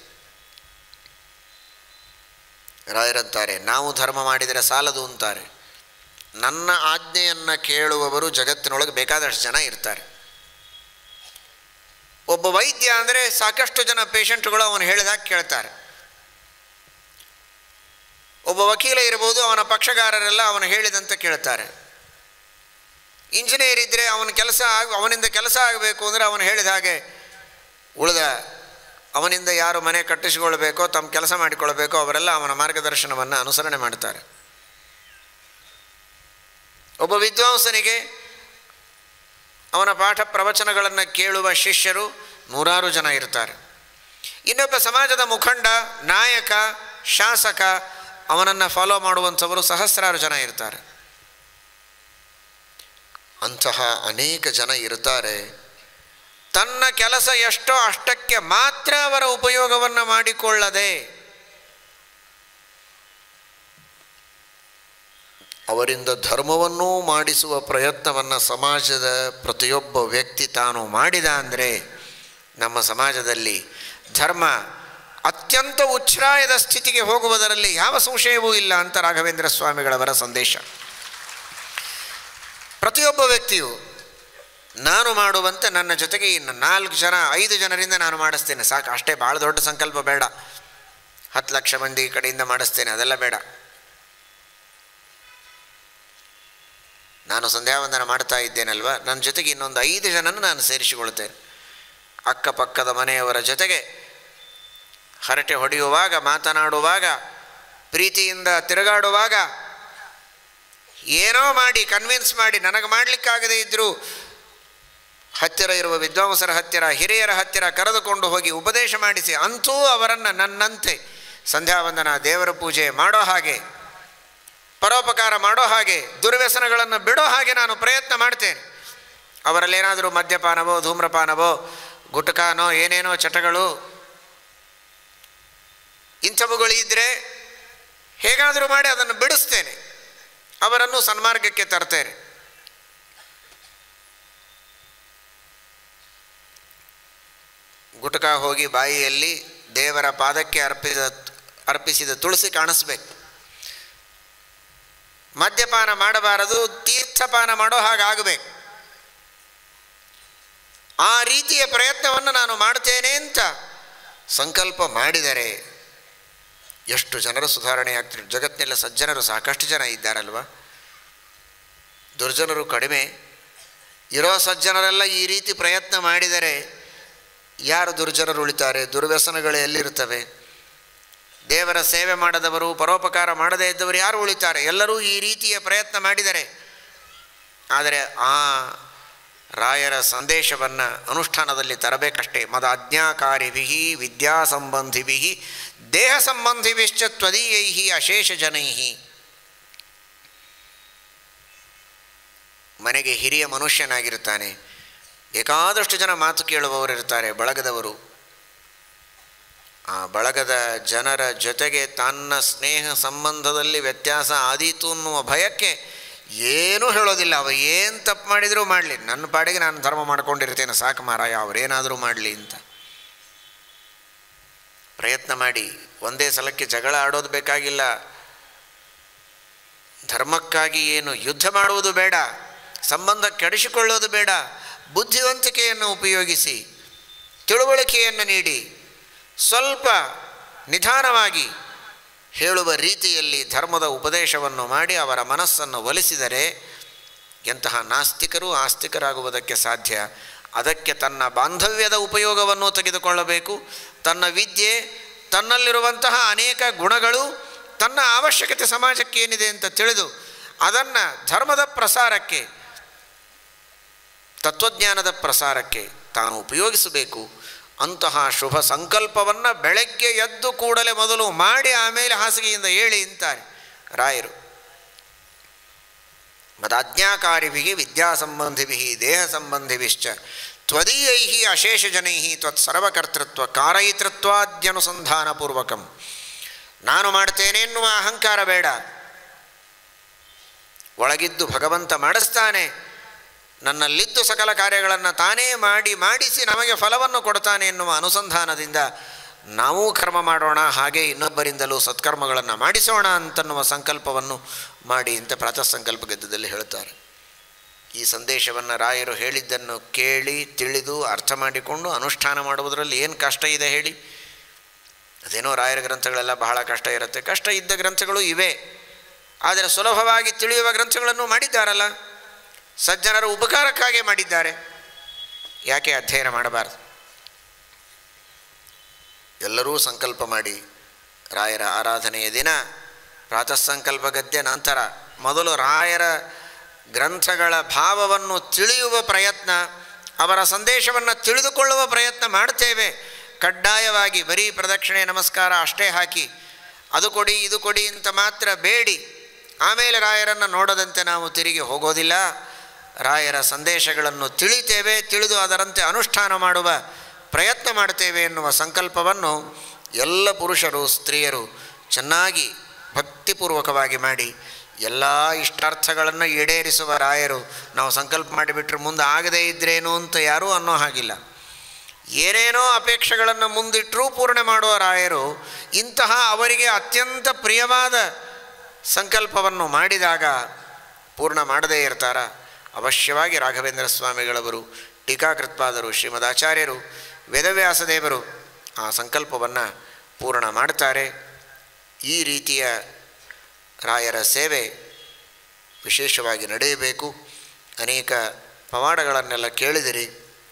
ರಾಯರಂತಾರೆ ನಾವು ಧರ್ಮ ಮಾಡಿದರೆ ಸಾಲದು ಅಂತಾರೆ ನನ್ನ ಆಜ್ಞೆಯನ್ನು ಕೇಳುವವರು ಜಗತ್ತಿನೊಳಗೆ ಬೇಕಾದಷ್ಟು ಜನ ಇರ್ತಾರೆ ಒಬ್ಬ ವೈದ್ಯ ಅಂದರೆ ಸಾಕಷ್ಟು ಜನ ಪೇಷಂಟ್ಗಳು ಅವನು ಹೇಳಿದಾಗ ಕೇಳ್ತಾರೆ ಒಬ್ಬ ವಕೀಲ ಇರ್ಬೋದು ಅವನ ಪಕ್ಷಗಾರರೆಲ್ಲ ಅವನು ಹೇಳಿದಂತೆ ಕೇಳ್ತಾರೆ ಇಂಜಿನಿಯರ್ ಇದ್ದರೆ ಅವನ ಕೆಲಸ ಆಗ ಅವನಿಂದ ಕೆಲಸ ಆಗಬೇಕು ಅಂದರೆ ಅವನು ಹೇಳಿದ ಹಾಗೆ ಉಳಿದ ಅವನಿಂದ ಯಾರು ಮನೆ ಕಟ್ಟಿಸಿಕೊಳ್ಬೇಕೋ ತಮ್ಮ ಕೆಲಸ ಮಾಡಿಕೊಳ್ಬೇಕೋ ಅವರೆಲ್ಲ ಅವನ ಮಾರ್ಗದರ್ಶನವನ್ನು ಅನುಸರಣೆ ಮಾಡ್ತಾರೆ ಒಬ್ಬ ವಿದ್ವಾಂಸನಿಗೆ ಅವನ ಪಾಠ ಪ್ರವಚನಗಳನ್ನು ಕೇಳುವ ಶಿಷ್ಯರು ನೂರಾರು ಜನ ಇರ್ತಾರೆ ಇನ್ನೊಬ್ಬ ಸಮಾಜದ ಮುಖಂಡ ನಾಯಕ ಶಾಸಕ ಅವನನ್ನು ಫಾಲೋ ಮಾಡುವಂಥವರು ಸಹಸ್ರಾರು ಜನ ಇರ್ತಾರೆ ಅಂತಹ ಅನೇಕ ಜನ ಇರ್ತಾರೆ ತನ್ನ ಕೆಲಸ ಎಷ್ಟೋ ಅಷ್ಟಕ್ಕೆ ಮಾತ್ರ ಅವರ ಉಪಯೋಗವನ್ನು ಮಾಡಿಕೊಳ್ಳದೆ ಅವರಿಂದ ಧರ್ಮವನ್ನೂ ಮಾಡಿಸುವ ಪ್ರಯತ್ನವನ್ನು ಸಮಾಜದ ಪ್ರತಿಯೊಬ್ಬ ವ್ಯಕ್ತಿ ತಾನು ಮಾಡಿದ ಅಂದರೆ ನಮ್ಮ ಸಮಾಜದಲ್ಲಿ ಧರ್ಮ ಅತ್ಯಂತ ಉಚ್ಛ್ರಾಯದ ಸ್ಥಿತಿಗೆ ಹೋಗುವುದರಲ್ಲಿ ಯಾವ ಸಂಶಯವೂ ಇಲ್ಲ ಅಂತ ರಾಘವೇಂದ್ರ ಸ್ವಾಮಿಗಳವರ ಸಂದೇಶ ಪ್ರತಿಯೊಬ್ಬ ವ್ಯಕ್ತಿಯು ನಾನು ಮಾಡುವಂತೆ ನನ್ನ ಜೊತೆಗೆ ಇನ್ನು ನಾಲ್ಕು ಜನ ಐದು ಜನರಿಂದ ನಾನು ಮಾಡಿಸ್ತೇನೆ ಸಾಕು ಅಷ್ಟೇ ಭಾಳ ದೊಡ್ಡ ಸಂಕಲ್ಪ ಬೇಡ ಹತ್ತು ಲಕ್ಷ ಮಂದಿ ಕಡೆಯಿಂದ ಮಾಡಿಸ್ತೇನೆ ಅದೆಲ್ಲ ಬೇಡ ನಾನು ಸಂಧ್ಯಾವಂದನ ಮಾಡ್ತಾ ಇದ್ದೇನಲ್ವ ನನ್ನ ಜೊತೆಗೆ ಇನ್ನೊಂದು ಐದು ಜನನ ನಾನು ಸೇರಿಸಿಕೊಳ್ತೇನೆ ಅಕ್ಕಪಕ್ಕದ ಮನೆಯವರ ಜೊತೆಗೆ ಹರಟೆ ಹೊಡೆಯುವಾಗ ಮಾತನಾಡುವಾಗ ಪ್ರೀತಿಯಿಂದ ತಿರುಗಾಡುವಾಗ ಏನೋ ಮಾಡಿ ಕನ್ವಿನ್ಸ್ ಮಾಡಿ ನನಗೆ ಮಾಡಲಿಕ್ಕಾಗದೇ ಇದ್ದರೂ ಹತ್ತಿರ ಇರುವ ವಿದ್ವಾಂಸರ ಹತ್ತಿರ ಹಿರಿಯರ ಹತ್ತಿರ ಕರೆದುಕೊಂಡು ಹೋಗಿ ಉಪದೇಶ ಮಾಡಿಸಿ ಅಂತೂ ಅವರನ್ನು ನನ್ನಂತೆ ಸಂಧ್ಯಾವಂದನ ದೇವರ ಪೂಜೆ ಮಾಡೋ ಹಾಗೆ ಪರೋಪಕಾರ ಮಾಡೋ ಹಾಗೆ ದುರ್ವ್ಯಸನಗಳನ್ನು ಬಿಡೋ ಹಾಗೆ ನಾನು ಪ್ರಯತ್ನ ಮಾಡ್ತೇನೆ ಅವರಲ್ಲೇನಾದರೂ ಮದ್ಯಪಾನವೋ ಧೂಮ್ರಪಾನವೋ ಗುಟ್ಕಾನೋ ಏನೇನೋ ಚಟಗಳು ಇಂಥವುಗಳು ಇದ್ದರೆ ಹೇಗಾದರೂ ಮಾಡಿ ಅದನ್ನು ಬಿಡಿಸ್ತೇನೆ ಅವರನ್ನು ಸನ್ಮಾರ್ಗಕ್ಕೆ ತರ್ತೇನೆ ಗುಟಕ ಹೋಗಿ ಬಾಯಿಯಲ್ಲಿ ದೇವರ ಪಾದಕ್ಕೆ ಅರ್ಪಿಸಿದ ಅರ್ಪಿಸಿದ ತುಳಸಿ ಕಾಣಿಸ್ಬೇಕು ಮದ್ಯಪಾನ ಮಾಡಬಾರದು ತೀರ್ಥಪಾನ ಮಾಡೋ ಹಾಗಾಗಬೇಕು ಆ ರೀತಿಯ ಪ್ರಯತ್ನವನ್ನು ನಾನು ಮಾಡ್ತೇನೆ ಅಂತ ಸಂಕಲ್ಪ ಮಾಡಿದರೆ ಎಷ್ಟು ಜನರು ಸುಧಾರಣೆ ಆಗ್ತಾರೆ ಜಗತ್ತಿನೆಲ್ಲ ಸಜ್ಜನರು ಸಾಕಷ್ಟು ಜನ ಇದ್ದಾರಲ್ವ ದುರ್ಜನರು ಕಡಿಮೆ ಇರೋ ಸಜ್ಜನರೆಲ್ಲ ಈ ರೀತಿ ಪ್ರಯತ್ನ ಮಾಡಿದರೆ ಯಾರು ದುರ್ಜನರು ಉಳಿತಾರೆ ದುರ್ವ್ಯಸನಗಳು ಎಲ್ಲಿರುತ್ತವೆ ದೇವರ ಸೇವೆ ಮಾಡದವರು ಪರೋಪಕಾರ ಮಾಡದೇ ಇದ್ದವರು ಯಾರು ಉಳಿತಾರೆ ಎಲ್ಲರೂ ಈ ರೀತಿಯ ಪ್ರಯತ್ನ ಮಾಡಿದರೆ ಆದರೆ ಆ ರಾಯರ ಸಂದೇಶವನ್ನು ಅನುಷ್ಠಾನದಲ್ಲಿ ತರಬೇಕಷ್ಟೇ ಮದ ಅಜ್ಞಾಕಾರಿಭಿ ವಿದ್ಯಾ ಸಂಬಂಧಿಭಿ ದೇಹ ಸಂಬಂಧಿಭಿಶ್ಚ ತ್ವದೀಯೈ ಅಶೇಷ ಜನೈ ಮನೆಗೆ ಹಿರಿಯ ಮನುಷ್ಯನಾಗಿರ್ತಾನೆ ಬೇಕಾದಷ್ಟು ಜನ ಮಾತು ಕೇಳುವವರು ಇರ್ತಾರೆ ಬಳಗದವರು ಆ ಬಳಗದ ಜನರ ಜೊತೆಗೆ ತನ್ನ ಸ್ನೇಹ ಸಂಬಂಧದಲ್ಲಿ ವ್ಯತ್ಯಾಸ ಆದೀತು ಅನ್ನುವ ಭಯಕ್ಕೆ ಏನೂ ಹೇಳೋದಿಲ್ಲ ಅವ ಏನು ತಪ್ಪು ಮಾಡಿದರೂ ಮಾಡಲಿ ನನ್ನ ಪಾಡಿಗೆ ನಾನು ಧರ್ಮ ಮಾಡ್ಕೊಂಡಿರ್ತೇನೆ ಸಾಕು ಮಾರಾಯ ಅವರೇನಾದರೂ ಮಾಡಲಿ ಅಂತ ಪ್ರಯತ್ನ ಮಾಡಿ ಒಂದೇ ಸಲಕ್ಕೆ ಜಗಳ ಆಡೋದು ಬೇಕಾಗಿಲ್ಲ ಧರ್ಮಕ್ಕಾಗಿ ಏನು ಯುದ್ಧ ಮಾಡುವುದು ಬೇಡ ಸಂಬಂಧ ಕೆಡಿಸಿಕೊಳ್ಳೋದು ಬೇಡ ಬುದ್ಧಿವಂತಿಕೆಯನ್ನು ಉಪಯೋಗಿಸಿ ತಿಳುವಳಿಕೆಯನ್ನು ನೀಡಿ ಸ್ವಲ್ಪ ನಿಧಾನವಾಗಿ ಹೇಳುವ ರೀತಿಯಲ್ಲಿ ಧರ್ಮದ ಉಪದೇಶವನ್ನು ಮಾಡಿ ಅವರ ಮನಸ್ಸನ್ನು ಒಲಿಸಿದರೆ ಎಂತಹ ನಾಸ್ತಿಕರು ಆಸ್ತಿಕರಾಗುವುದಕ್ಕೆ ಸಾಧ್ಯ ಅದಕ್ಕೆ ತನ್ನ ಬಾಂಧವ್ಯದ ಉಪಯೋಗವನ್ನು ತೆಗೆದುಕೊಳ್ಳಬೇಕು ತನ್ನ ವಿದ್ಯೆ ತನ್ನಲ್ಲಿರುವಂತಹ ಅನೇಕ ಗುಣಗಳು ತನ್ನ ಅವಶ್ಯಕತೆ ಸಮಾಜಕ್ಕೆ ಏನಿದೆ ಅಂತ ತಿಳಿದು ಅದನ್ನು ಧರ್ಮದ ಪ್ರಸಾರಕ್ಕೆ ತತ್ವಜ್ಞಾನದ ಪ್ರಸಾರಕ್ಕೆ ತಾನು ಉಪಯೋಗಿಸಬೇಕು ಅಂತಹ ಶುಭ ಸಂಕಲ್ಪವನ್ನು ಬೆಳಗ್ಗೆ ಎದ್ದು ಕೂಡಲೇ ಮೊದಲು ಮಾಡಿ ಆಮೇಲೆ ಹಾಸಿಗೆಯಿಂದ ಏಳಿ ಅಂತಾರೆ ರಾಯರು ಮದಾಜ್ಞಾಕಾರಿಭಿ ವಿದ್ಯಾಸಂಬಂಧಿಭಿ ದೇಹ ಸಂಬಂಧಿಭಿಶ್ಚ ತ್ವದೀಯೈ ಅಶೇಷಜನೈ ತ್ವತ್ಸರ್ವಕರ್ತೃತ್ವ ಕಾರಯಿತೃತ್ವಾದ್ಯನುಸಂಧಾನಪೂರ್ವಕಂ ನಾನು ಮಾಡ್ತೇನೆ ಎನ್ನುವ ಅಹಂಕಾರ ಬೇಡ ಒಳಗಿದ್ದು ಭಗವಂತ ಮಾಡಿಸ್ತಾನೆ ನನ್ನಲ್ಲಿದ್ದು ಸಕಲ ಕಾರ್ಯಗಳನ್ನು ತಾನೇ ಮಾಡಿ ಮಾಡಿಸಿ ನಮಗೆ ಫಲವನ್ನು ಕೊಡ್ತಾನೆ ಎನ್ನುವ ಅನುಸಂಧಾನದಿಂದ ನಾವೂ ಕರ್ಮ ಮಾಡೋಣ ಹಾಗೆ ಇನ್ನೊಬ್ಬರಿಂದಲೂ ಸತ್ಕರ್ಮಗಳನ್ನು ಮಾಡಿಸೋಣ ಅಂತನ್ನುವ ಸಂಕಲ್ಪವನ್ನು ಮಾಡಿ ಅಂತ ಪ್ರಾತಃ ಸಂಕಲ್ಪ ಗದ್ದದಲ್ಲಿ ಹೇಳ್ತಾರೆ ಈ ಸಂದೇಶವನ್ನು ರಾಯರು ಹೇಳಿದ್ದನ್ನು ಕೇಳಿ ತಿಳಿದು ಅರ್ಥ ಮಾಡಿಕೊಂಡು ಅನುಷ್ಠಾನ ಮಾಡುವುದರಲ್ಲಿ ಏನು ಕಷ್ಟ ಇದೆ ಹೇಳಿ ಅದೇನೋ ರಾಯರ ಗ್ರಂಥಗಳೆಲ್ಲ ಬಹಳ ಕಷ್ಟ ಇರುತ್ತೆ ಕಷ್ಟ ಇದ್ದ ಗ್ರಂಥಗಳು ಇವೆ ಆದರೆ ಸುಲಭವಾಗಿ ತಿಳಿಯುವ ಗ್ರಂಥಗಳನ್ನು ಮಾಡಿದ್ದಾರಲ್ಲ ಸಜ್ಜನರ ಉಪಕಾರಕ್ಕಾಗಿ ಮಾಡಿದ್ದಾರೆ ಯಾಕೆ ಅಧ್ಯಯನ ಮಾಡಬಾರದು ಎಲ್ಲರೂ ಸಂಕಲ್ಪ ಮಾಡಿ ರಾಯರ ಆರಾಧನೆಯ ದಿನ ಪ್ರಾತಃ ಸಂಕಲ್ಪ ಗದ್ಯ ನಂತರ ಮೊದಲು ರಾಯರ ಗ್ರಂಥಗಳ ಭಾವವನ್ನು ತಿಳಿಯುವ ಪ್ರಯತ್ನ ಅವರ ಸಂದೇಶವನ್ನು ತಿಳಿದುಕೊಳ್ಳುವ ಪ್ರಯತ್ನ ಮಾಡ್ತೇವೆ ಕಡ್ಡಾಯವಾಗಿ ಬರೀ ಪ್ರದಕ್ಷಿಣೆ ನಮಸ್ಕಾರ ಅಷ್ಟೇ ಹಾಕಿ ಅದು ಕೊಡಿ ಇದು ಕೊಡಿ ಅಂತ ಮಾತ್ರ ಬೇಡಿ ಆಮೇಲೆ ರಾಯರನ್ನು ನೋಡದಂತೆ ನಾವು ತಿರುಗಿ ಹೋಗೋದಿಲ್ಲ ರಾಯರ ಸಂದೇಶಗಳನ್ನು ತಿಳಿತೇವೆ ತಿಳಿದು ಅದರಂತೆ ಅನುಷ್ಠಾನ ಮಾಡುವ ಪ್ರಯತ್ನ ಮಾಡ್ತೇವೆ ಎನ್ನುವ ಸಂಕಲ್ಪವನ್ನು ಎಲ್ಲ ಪುರುಷರು ಸ್ತ್ರೀಯರು ಚೆನ್ನಾಗಿ ಭಕ್ತಿಪೂರ್ವಕವಾಗಿ ಮಾಡಿ ಎಲ್ಲ ಇಷ್ಟಾರ್ಥಗಳನ್ನು ಈಡೇರಿಸುವ ರಾಯರು ನಾವು ಸಂಕಲ್ಪ ಮಾಡಿಬಿಟ್ರೆ ಮುಂದೆ ಆಗದೇ ಇದ್ರೇನು ಅಂತ ಯಾರೂ ಅನ್ನೋ ಹಾಗಿಲ್ಲ ಏನೇನೋ ಅಪೇಕ್ಷೆಗಳನ್ನು ಮುಂದಿಟ್ಟರೂ ಪೂರ್ಣ ಮಾಡುವ ರಾಯರು ಇಂತಹ ಅವರಿಗೆ ಅತ್ಯಂತ ಪ್ರಿಯವಾದ ಸಂಕಲ್ಪವನ್ನು ಮಾಡಿದಾಗ ಪೂರ್ಣ ಮಾಡದೇ ಇರ್ತಾರ ಅವಶ್ಯವಾಗಿ ರಾಘವೇಂದ್ರ ಸ್ವಾಮಿಗಳವರು ಟೀಕಾಕೃತ್ಪಾದರು ಶ್ರೀಮದ್ ಆಚಾರ್ಯರು ವೇದವ್ಯಾಸದೇವರು ಆ ಸಂಕಲ್ಪವನ್ನು ಪೂರ್ಣ ಮಾಡ್ತಾರೆ ಈ ರೀತಿಯ ರಾಯರ ಸೇವೆ ವಿಶೇಷವಾಗಿ ನಡೆಯಬೇಕು ಅನೇಕ ಪವಾಡಗಳನ್ನೆಲ್ಲ ಕೇಳಿದಿರಿ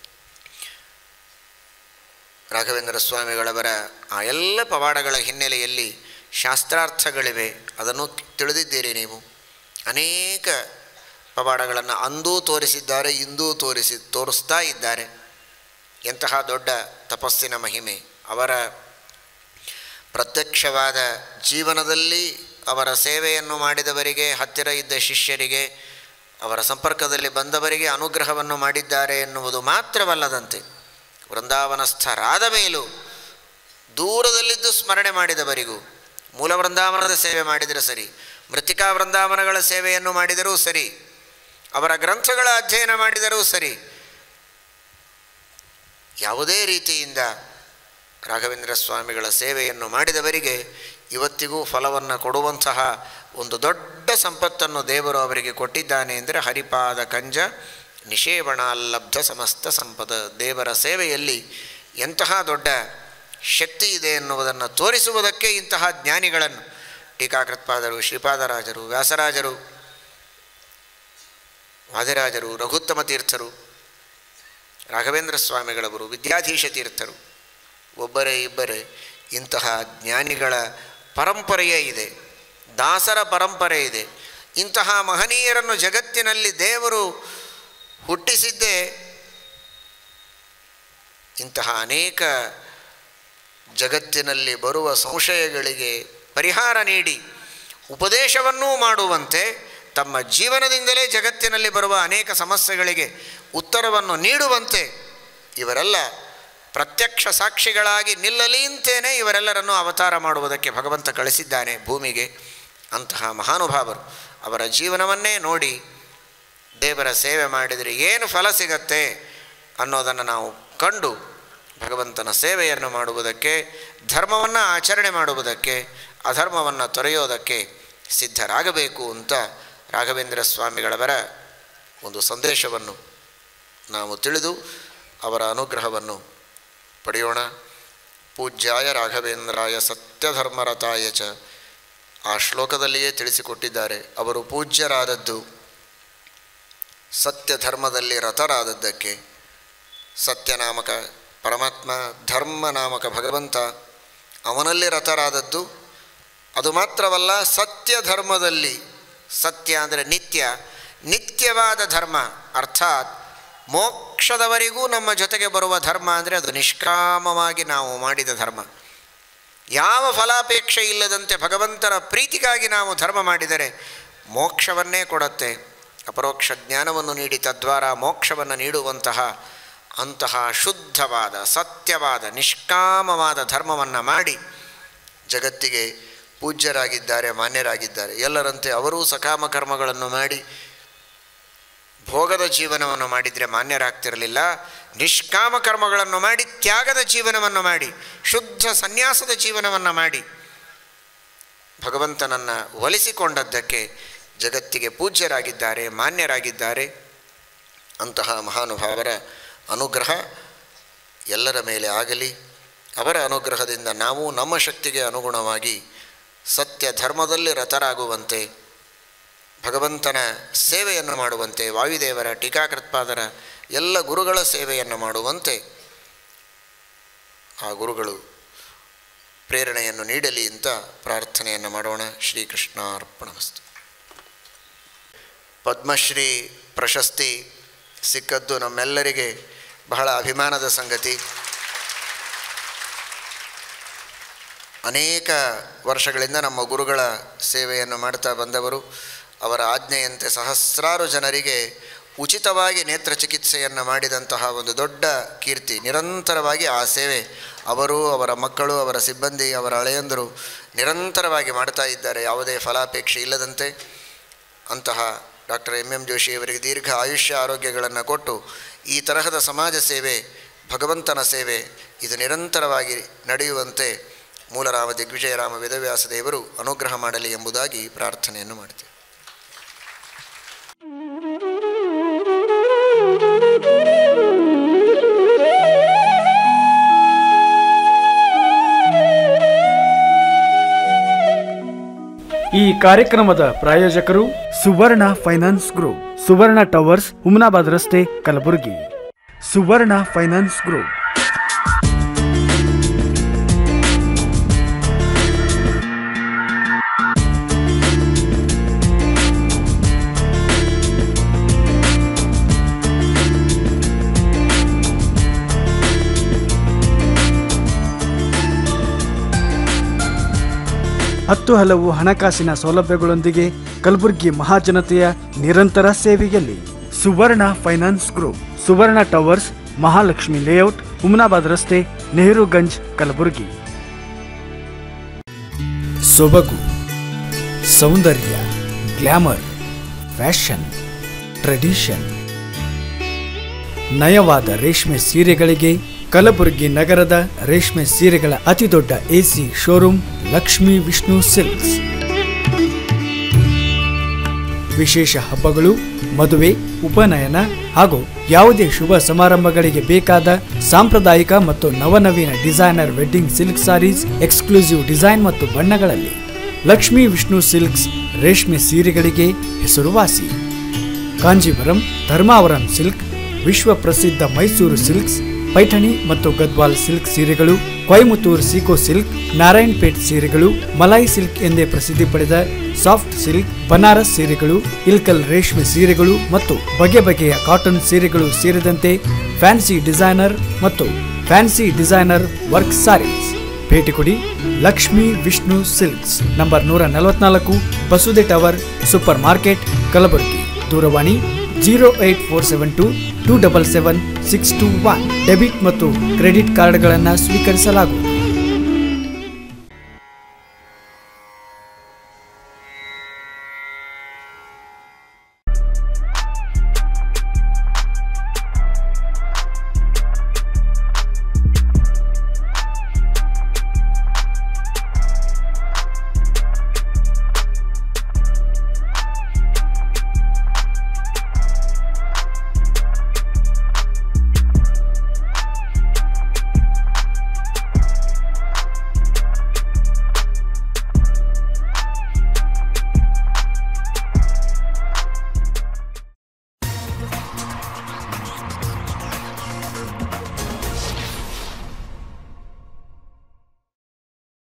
ರಾಘವೇಂದ್ರ ಸ್ವಾಮಿಗಳವರ ಆ ಎಲ್ಲ ಪವಾಡಗಳ ಹಿನ್ನೆಲೆಯಲ್ಲಿ ಶಾಸ್ತ್ರಾರ್ಥಗಳಿವೆ ಅದನ್ನು ತಿಳಿದಿದ್ದೀರಿ ನೀವು ಅನೇಕ ಪವಾಡಗಳನ್ನು ಅಂದೂ ತೋರಿಸಿದ್ದಾರೆ ಇಂದೂ ತೋರಿಸಿ ತೋರಿಸ್ತಾ ಇದ್ದಾರೆ ಎಂತಹ ದೊಡ್ಡ ತಪಸ್ಸಿನ ಮಹಿಮೆ ಅವರ ಪ್ರತ್ಯಕ್ಷವಾದ ಜೀವನದಲ್ಲಿ ಅವರ ಸೇವೆಯನ್ನು ಮಾಡಿದವರಿಗೆ ಹತ್ತಿರ ಇದ್ದ ಶಿಷ್ಯರಿಗೆ ಅವರ ಸಂಪರ್ಕದಲ್ಲಿ ಬಂದವರಿಗೆ ಅನುಗ್ರಹವನ್ನು ಮಾಡಿದ್ದಾರೆ ಎನ್ನುವುದು ಮಾತ್ರವಲ್ಲದಂತೆ ವೃಂದಾವನಸ್ಥರಾದ ಮೇಲೂ ದೂರದಲ್ಲಿದ್ದು ಸ್ಮರಣೆ ಮಾಡಿದವರಿಗೂ ಮೂಲ ವೃಂದಾವನದ ಸೇವೆ ಮಾಡಿದರೆ ಸರಿ ಮೃತ್ತಿಕಾ ವೃಂದಾವನಗಳ ಸೇವೆಯನ್ನು ಮಾಡಿದರೂ ಸರಿ ಅವರ ಗ್ರಂಥಗಳ ಅಧ್ಯಯನ ಮಾಡಿದರೂ ಸರಿ ಯಾವುದೇ ರೀತಿಯಿಂದ ರಾಘವೇಂದ್ರ ಸ್ವಾಮಿಗಳ ಸೇವೆಯನ್ನು ಮಾಡಿದವರಿಗೆ ಇವತ್ತಿಗೂ ಫಲವನ್ನು ಕೊಡುವಂತಹ ಒಂದು ದೊಡ್ಡ ಸಂಪತ್ತನ್ನು ದೇವರು ಅವರಿಗೆ ಕೊಟ್ಟಿದ್ದಾನೆ ಅಂದರೆ ಹರಿಪಾದ ಕಂಜ ನಿಷೇವಣಾಲಬ್ಧ ಸಮಸ್ತ ಸಂಪದ ದೇವರ ಸೇವೆಯಲ್ಲಿ ಎಂತಹ ದೊಡ್ಡ ಶಕ್ತಿ ಇದೆ ಎನ್ನುವುದನ್ನು ತೋರಿಸುವುದಕ್ಕೆ ಇಂತಹ ಜ್ಞಾನಿಗಳನ್ನು ಟೀಕಾಕೃತ್ಪಾದರು ಶ್ರೀಪಾದರಾಜರು ವ್ಯಾಸರಾಜರು ವಾದಿರಾಜರು ರಘುತ್ತಮ ತೀರ್ಥರು ರಾಘವೇಂದ್ರ ಸ್ವಾಮಿಗಳವರು ವಿದ್ಯಾಧೀಶ ತೀರ್ಥರು ಒಬ್ಬರೇ ಇಬ್ಬರೇ ಇಂತಹ ಜ್ಞಾನಿಗಳ ಪರಂಪರೆಯೇ ಇದೆ ದಾಸರ ಪರಂಪರೆ ಇದೆ ಇಂತಹ ಮಹನೀಯರನ್ನು ಜಗತ್ತಿನಲ್ಲಿ ದೇವರು ಹುಟ್ಟಿಸಿದ್ದೇ ಇಂತಹ ಅನೇಕ ಜಗತ್ತಿನಲ್ಲಿ ಬರುವ ಸಂಶಯಗಳಿಗೆ ಪರಿಹಾರ ನೀಡಿ ಉಪದೇಶವನ್ನೂ ಮಾಡುವಂತೆ ತಮ್ಮ ಜೀವನದಿಂದಲೇ ಜಗತ್ತಿನಲ್ಲಿ ಬರುವ ಅನೇಕ ಸಮಸ್ಯೆಗಳಿಗೆ ಉತ್ತರವನ್ನು ನೀಡುವಂತೆ ಇವರೆಲ್ಲ ಪ್ರತ್ಯಕ್ಷ ಸಾಕ್ಷಿಗಳಾಗಿ ನಿಲ್ಲಲಿ ಅಂತೇನೆ ಇವರೆಲ್ಲರನ್ನು ಅವತಾರ ಮಾಡುವುದಕ್ಕೆ ಭಗವಂತ ಕಳಿಸಿದ್ದಾನೆ ಭೂಮಿಗೆ ಅಂತಹ ಮಹಾನುಭಾವರು ಅವರ ಜೀವನವನ್ನೇ ನೋಡಿ ದೇವರ ಸೇವೆ ಮಾಡಿದರೆ ಏನು ಫಲ ಸಿಗತ್ತೆ ಅನ್ನೋದನ್ನು ನಾವು ಕಂಡು ಭಗವಂತನ ಸೇವೆಯನ್ನು ಮಾಡುವುದಕ್ಕೆ ಧರ್ಮವನ್ನು ಆಚರಣೆ ಮಾಡುವುದಕ್ಕೆ ಅಧರ್ಮವನ್ನು ತೊರೆಯೋದಕ್ಕೆ ಸಿದ್ಧರಾಗಬೇಕು ಅಂತ ರಾಘವೇಂದ್ರ ಸ್ವಾಮಿಗಳವರ ಒಂದು ಸಂದೇಶವನ್ನು ನಾವು ತಿಳಿದು ಅವರ ಅನುಗ್ರಹವನ್ನು ಪಡೆಯೋಣ ಪೂಜ್ಯಾಯ ರಾಘವೇಂದ್ರಾಯ ಸತ್ಯಧರ್ಮರತಾಯ ಚ ಆ ಶ್ಲೋಕದಲ್ಲಿಯೇ ತಿಳಿಸಿಕೊಟ್ಟಿದ್ದಾರೆ ಅವರು ಪೂಜ್ಯರಾದದ್ದು ಸತ್ಯ ಧರ್ಮದಲ್ಲಿ ರಥರಾದದ್ದಕ್ಕೆ ಸತ್ಯನಾಮಕ ಪರಮಾತ್ಮ ಧರ್ಮ ನಾಮಕ ಭಗವಂತ ಅವನಲ್ಲಿ ರಥರಾದದ್ದು ಅದು ಮಾತ್ರವಲ್ಲ ಸತ್ಯ ಧರ್ಮದಲ್ಲಿ ಸತ್ಯ ಅಂದರೆ ನಿತ್ಯ ನಿತ್ಯವಾದ ಧರ್ಮ ಅರ್ಥಾತ್ ಮೋಕ್ಷದವರೆಗೂ ನಮ್ಮ ಜೊತೆಗೆ ಬರುವ ಧರ್ಮ ಅಂದರೆ ಅದು ನಿಷ್ಕಾಮವಾಗಿ ನಾವು ಮಾಡಿದ ಧರ್ಮ ಯಾವ ಫಲಾಪೇಕ್ಷೆ ಇಲ್ಲದಂತೆ ಭಗವಂತನ ಪ್ರೀತಿಗಾಗಿ ನಾವು ಧರ್ಮ ಮಾಡಿದರೆ ಮೋಕ್ಷವನ್ನೇ ಕೊಡುತ್ತೆ ಅಪರೋಕ್ಷ ಜ್ಞಾನವನ್ನು ನೀಡಿ ತದ್ವಾರ ಮೋಕ್ಷವನ್ನು ನೀಡುವಂತಹ ಅಂತಹ ಶುದ್ಧವಾದ ಸತ್ಯವಾದ ನಿಷ್ಕಾಮವಾದ ಧರ್ಮವನ್ನು ಮಾಡಿ ಜಗತ್ತಿಗೆ ಪೂಜ್ಯರಾಗಿದ್ದಾರೆ ಮಾನ್ಯರಾಗಿದ್ದಾರೆ ಎಲ್ಲರಂತೆ ಅವರೂ ಸಕಾಮ ಕರ್ಮಗಳನ್ನು ಮಾಡಿ ಭೋಗದ ಜೀವನವನ್ನು ಮಾಡಿದರೆ ಮಾನ್ಯರಾಗ್ತಿರಲಿಲ್ಲ ನಿಷ್ಕಾಮ ಕರ್ಮಗಳನ್ನು ಮಾಡಿ ತ್ಯಾಗದ ಜೀವನವನ್ನು ಮಾಡಿ ಶುದ್ಧ ಸನ್ಯಾಸದ ಜೀವನವನ್ನು ಮಾಡಿ ಭಗವಂತನನ್ನು ಒಲಿಸಿಕೊಂಡದ್ದಕ್ಕೆ ಜಗತ್ತಿಗೆ ಪೂಜ್ಯರಾಗಿದ್ದಾರೆ ಮಾನ್ಯರಾಗಿದ್ದಾರೆ ಅಂತಹ ಮಹಾನುಭಾವರ ಅನುಗ್ರಹ ಎಲ್ಲರ ಮೇಲೆ ಆಗಲಿ ಅವರ ಅನುಗ್ರಹದಿಂದ ನಾವು ನಮ್ಮ ಶಕ್ತಿಗೆ ಅನುಗುಣವಾಗಿ ಸತ್ಯ ಧರ್ಮದಲ್ಲಿ ರತರಾಗುವಂತೆ ಭಗವಂತನ ಸೇವೆಯನ್ನು ಮಾಡುವಂತೆ ವಾಯುದೇವರ ಟೀಕಾಕೃತ್ಪಾದರ ಎಲ್ಲ ಗುರುಗಳ ಸೇವೆಯನ್ನು ಮಾಡುವಂತೆ ಆ ಗುರುಗಳು ಪ್ರೇರಣೆಯನ್ನು ನೀಡಲಿ ಅಂತ ಪ್ರಾರ್ಥನೆಯನ್ನು ಮಾಡೋಣ ಶ್ರೀಕೃಷ್ಣಾರ್ಪಣಮಸ್ತು ಪದ್ಮಶ್ರೀ ಪ್ರಶಸ್ತಿ ಸಿಕ್ಕದ್ದು ನಮ್ಮೆಲ್ಲರಿಗೆ ಬಹಳ ಅಭಿಮಾನದ ಸಂಗತಿ ಅನೇಕ ವರ್ಷಗಳಿಂದ ನಮ್ಮ ಗುರುಗಳ ಸೇವೆಯನ್ನು ಮಾಡ್ತಾ ಬಂದವರು ಅವರ ಆಜ್ಞೆಯಂತೆ ಸಹಸ್ರಾರು ಜನರಿಗೆ ಉಚಿತವಾಗಿ ನೇತ್ರ ಚಿಕಿತ್ಸೆಯನ್ನು ಮಾಡಿದಂತಹ ಒಂದು ದೊಡ್ಡ ಕೀರ್ತಿ ನಿರಂತರವಾಗಿ ಆ ಸೇವೆ ಅವರು ಅವರ ಮಕ್ಕಳು ಅವರ ಸಿಬ್ಬಂದಿ ಅವರ ಹಳೆಯಂದರು ನಿರಂತರವಾಗಿ ಮಾಡ್ತಾ ಇದ್ದಾರೆ ಯಾವುದೇ ಫಲಾಪೇಕ್ಷೆ ಇಲ್ಲದಂತೆ ಅಂತಹ ಡಾಕ್ಟರ್ ಎಂ ಎಂ ಜೋಶಿ ಅವರಿಗೆ ದೀರ್ಘ ಆಯುಷ್ಯ ಆರೋಗ್ಯಗಳನ್ನು ಕೊಟ್ಟು ಈ ತರಹದ ಸಮಾಜ ಸೇವೆ ಭಗವಂತನ ಸೇವೆ ಇದು ನಿರಂತರವಾಗಿ ನಡೆಯುವಂತೆ ಮೂಲರಾಮ ದಿಗ್ವಿಜಯರಾಮ ವೇದವ್ಯಾಸ ದೇವರು ಅನುಗ್ರಹ ಮಾಡಲಿ ಎಂಬುದಾಗಿ ಪ್ರಾರ್ಥನೆಯನ್ನು ಮಾಡ್ತೇವೆ ಈ ಕಾರ್ಯಕ್ರಮದ ಪ್ರಾಯೋಜಕರು Suvarna finance group Suvarna towers Humnabad ರಸ್ತೆ ಕಲಬುರಗಿ ಸುವರ್ಣ ಫೈನಾನ್ಸ್ ಗ್ರೂಪ್ ಹತ್ತು ಹಲವು ಹಣಕಾಸಿನ ಸೌಲಭ್ಯಗಳೊಂದಿಗೆ ಕಲಬುರಗಿ ಮಹಾಜನತೆಯ ನಿರಂತರ ಸೇವೆಯಲ್ಲಿ Suvarna finance group Suvarna towers Mahalakshmi layout Humnabad ರಸ್ತೆ ನೆಹರುಗಂಜ್ ಕಲಬುರಗಿ ಸೊಬಗು ಸೌಂದರ್ಯ ಗ್ಲಾಮರ್ ಫ್ಯಾಷನ್ ಟ್ರೆಡಿಷನ್ ನಯವಾದ ರೇಷ್ಮೆ ಸೀರೆಗಳಿಗೆ ಕಲಬುರಗಿ ನಗರದ ರೇಷ್ಮೆ ಸೀರೆಗಳ ಅತಿದೊಡ್ಡ AC showroom Lakshmi Vishnu silks ವಿಶೇಷ ಹಬ್ಬಗಳು ಮದುವೆ ಉಪನಯನ ಹಾಗೂ ಯಾವುದೇ ಶುಭ ಸಮಾರಂಭಗಳಿಗೆ ಬೇಕಾದ ಸಾಂಪ್ರದಾಯಿಕ ಮತ್ತು ನವನವೀನ designer wedding silk saris exclusive design ಮತ್ತು ಬಣ್ಣಗಳಲ್ಲಿ ಲಕ್ಷ್ಮೀ ವಿಷ್ಣು ಸಿಲ್ಕ್ಸ್ ರೇಷ್ಮೆ ಸೀರೆಗಳಿಗೆ ಹೆಸರುವಾಸಿ ಕಾಂಜೀವರಂ ಧರ್ಮಾವರಂ ಸಿಲ್ಕ್ ವಿಶ್ವ ಪ್ರಸಿದ್ಧ ಮೈಸೂರು ಸಿಲ್ಕ್ಸ್ ಪೈಠಣಿ ಮತ್ತು ಗದ್ವಾಲ್ ಸಿಲ್ಕ್ ಸೀರೆಗಳು ಕೊಯಮತ್ತೂರ್ ಸೀಕೋ ಸಿಲ್ಕ್ ನಾರಾಯಣಪೇಟ್ ಸೀರೆಗಳು ಮಲಾಯಿ ಸಿಲ್ಕ್ ಎಂದೇ ಪ್ರಸಿದ್ಧಿ ಪಡೆದ ಸಾಫ್ಟ್ ಸಿಲ್ಕ್ ಬನಾರಸ್ ಸೀರೆಗಳು ಇಲ್ಕಲ್ ರೇಷ್ಮೆ ಸೀರೆಗಳು ಮತ್ತು ಬಗೆ ಬಗೆಯ ಕಾಟನ್ ಸೀರೆಗಳು ಸೇರಿದಂತೆ ಫ್ಯಾನ್ಸಿ ಡಿಸೈನರ್ ಮತ್ತು ಫ್ಯಾನ್ಸಿ ಡಿಸೈನರ್ ವರ್ಕ್ ಸಾರೀಸ್ ಭೇಟಿ ಕೊಡಿ ಲಕ್ಷ್ಮೀ ವಿಷ್ಣು ಸಿಲ್ಕ್ಸ್ ನಂಬರ್ ನೂರ ನಲವತ್ನಾಲ್ಕು ಬಸುದೆ ಟವರ್ ಸೂಪರ್ ಮಾರ್ಕೆಟ್ ಕಲಬುರಗಿ ದೂರವಾಣಿ zero eight four seven two two double seven six two one debit ಮತ್ತು ಕ್ರೆಡಿಟ್ ಕಾರ್ಡ್ಗಳನ್ನು ಸ್ವೀಕರಿಸಲಾಗುವುದು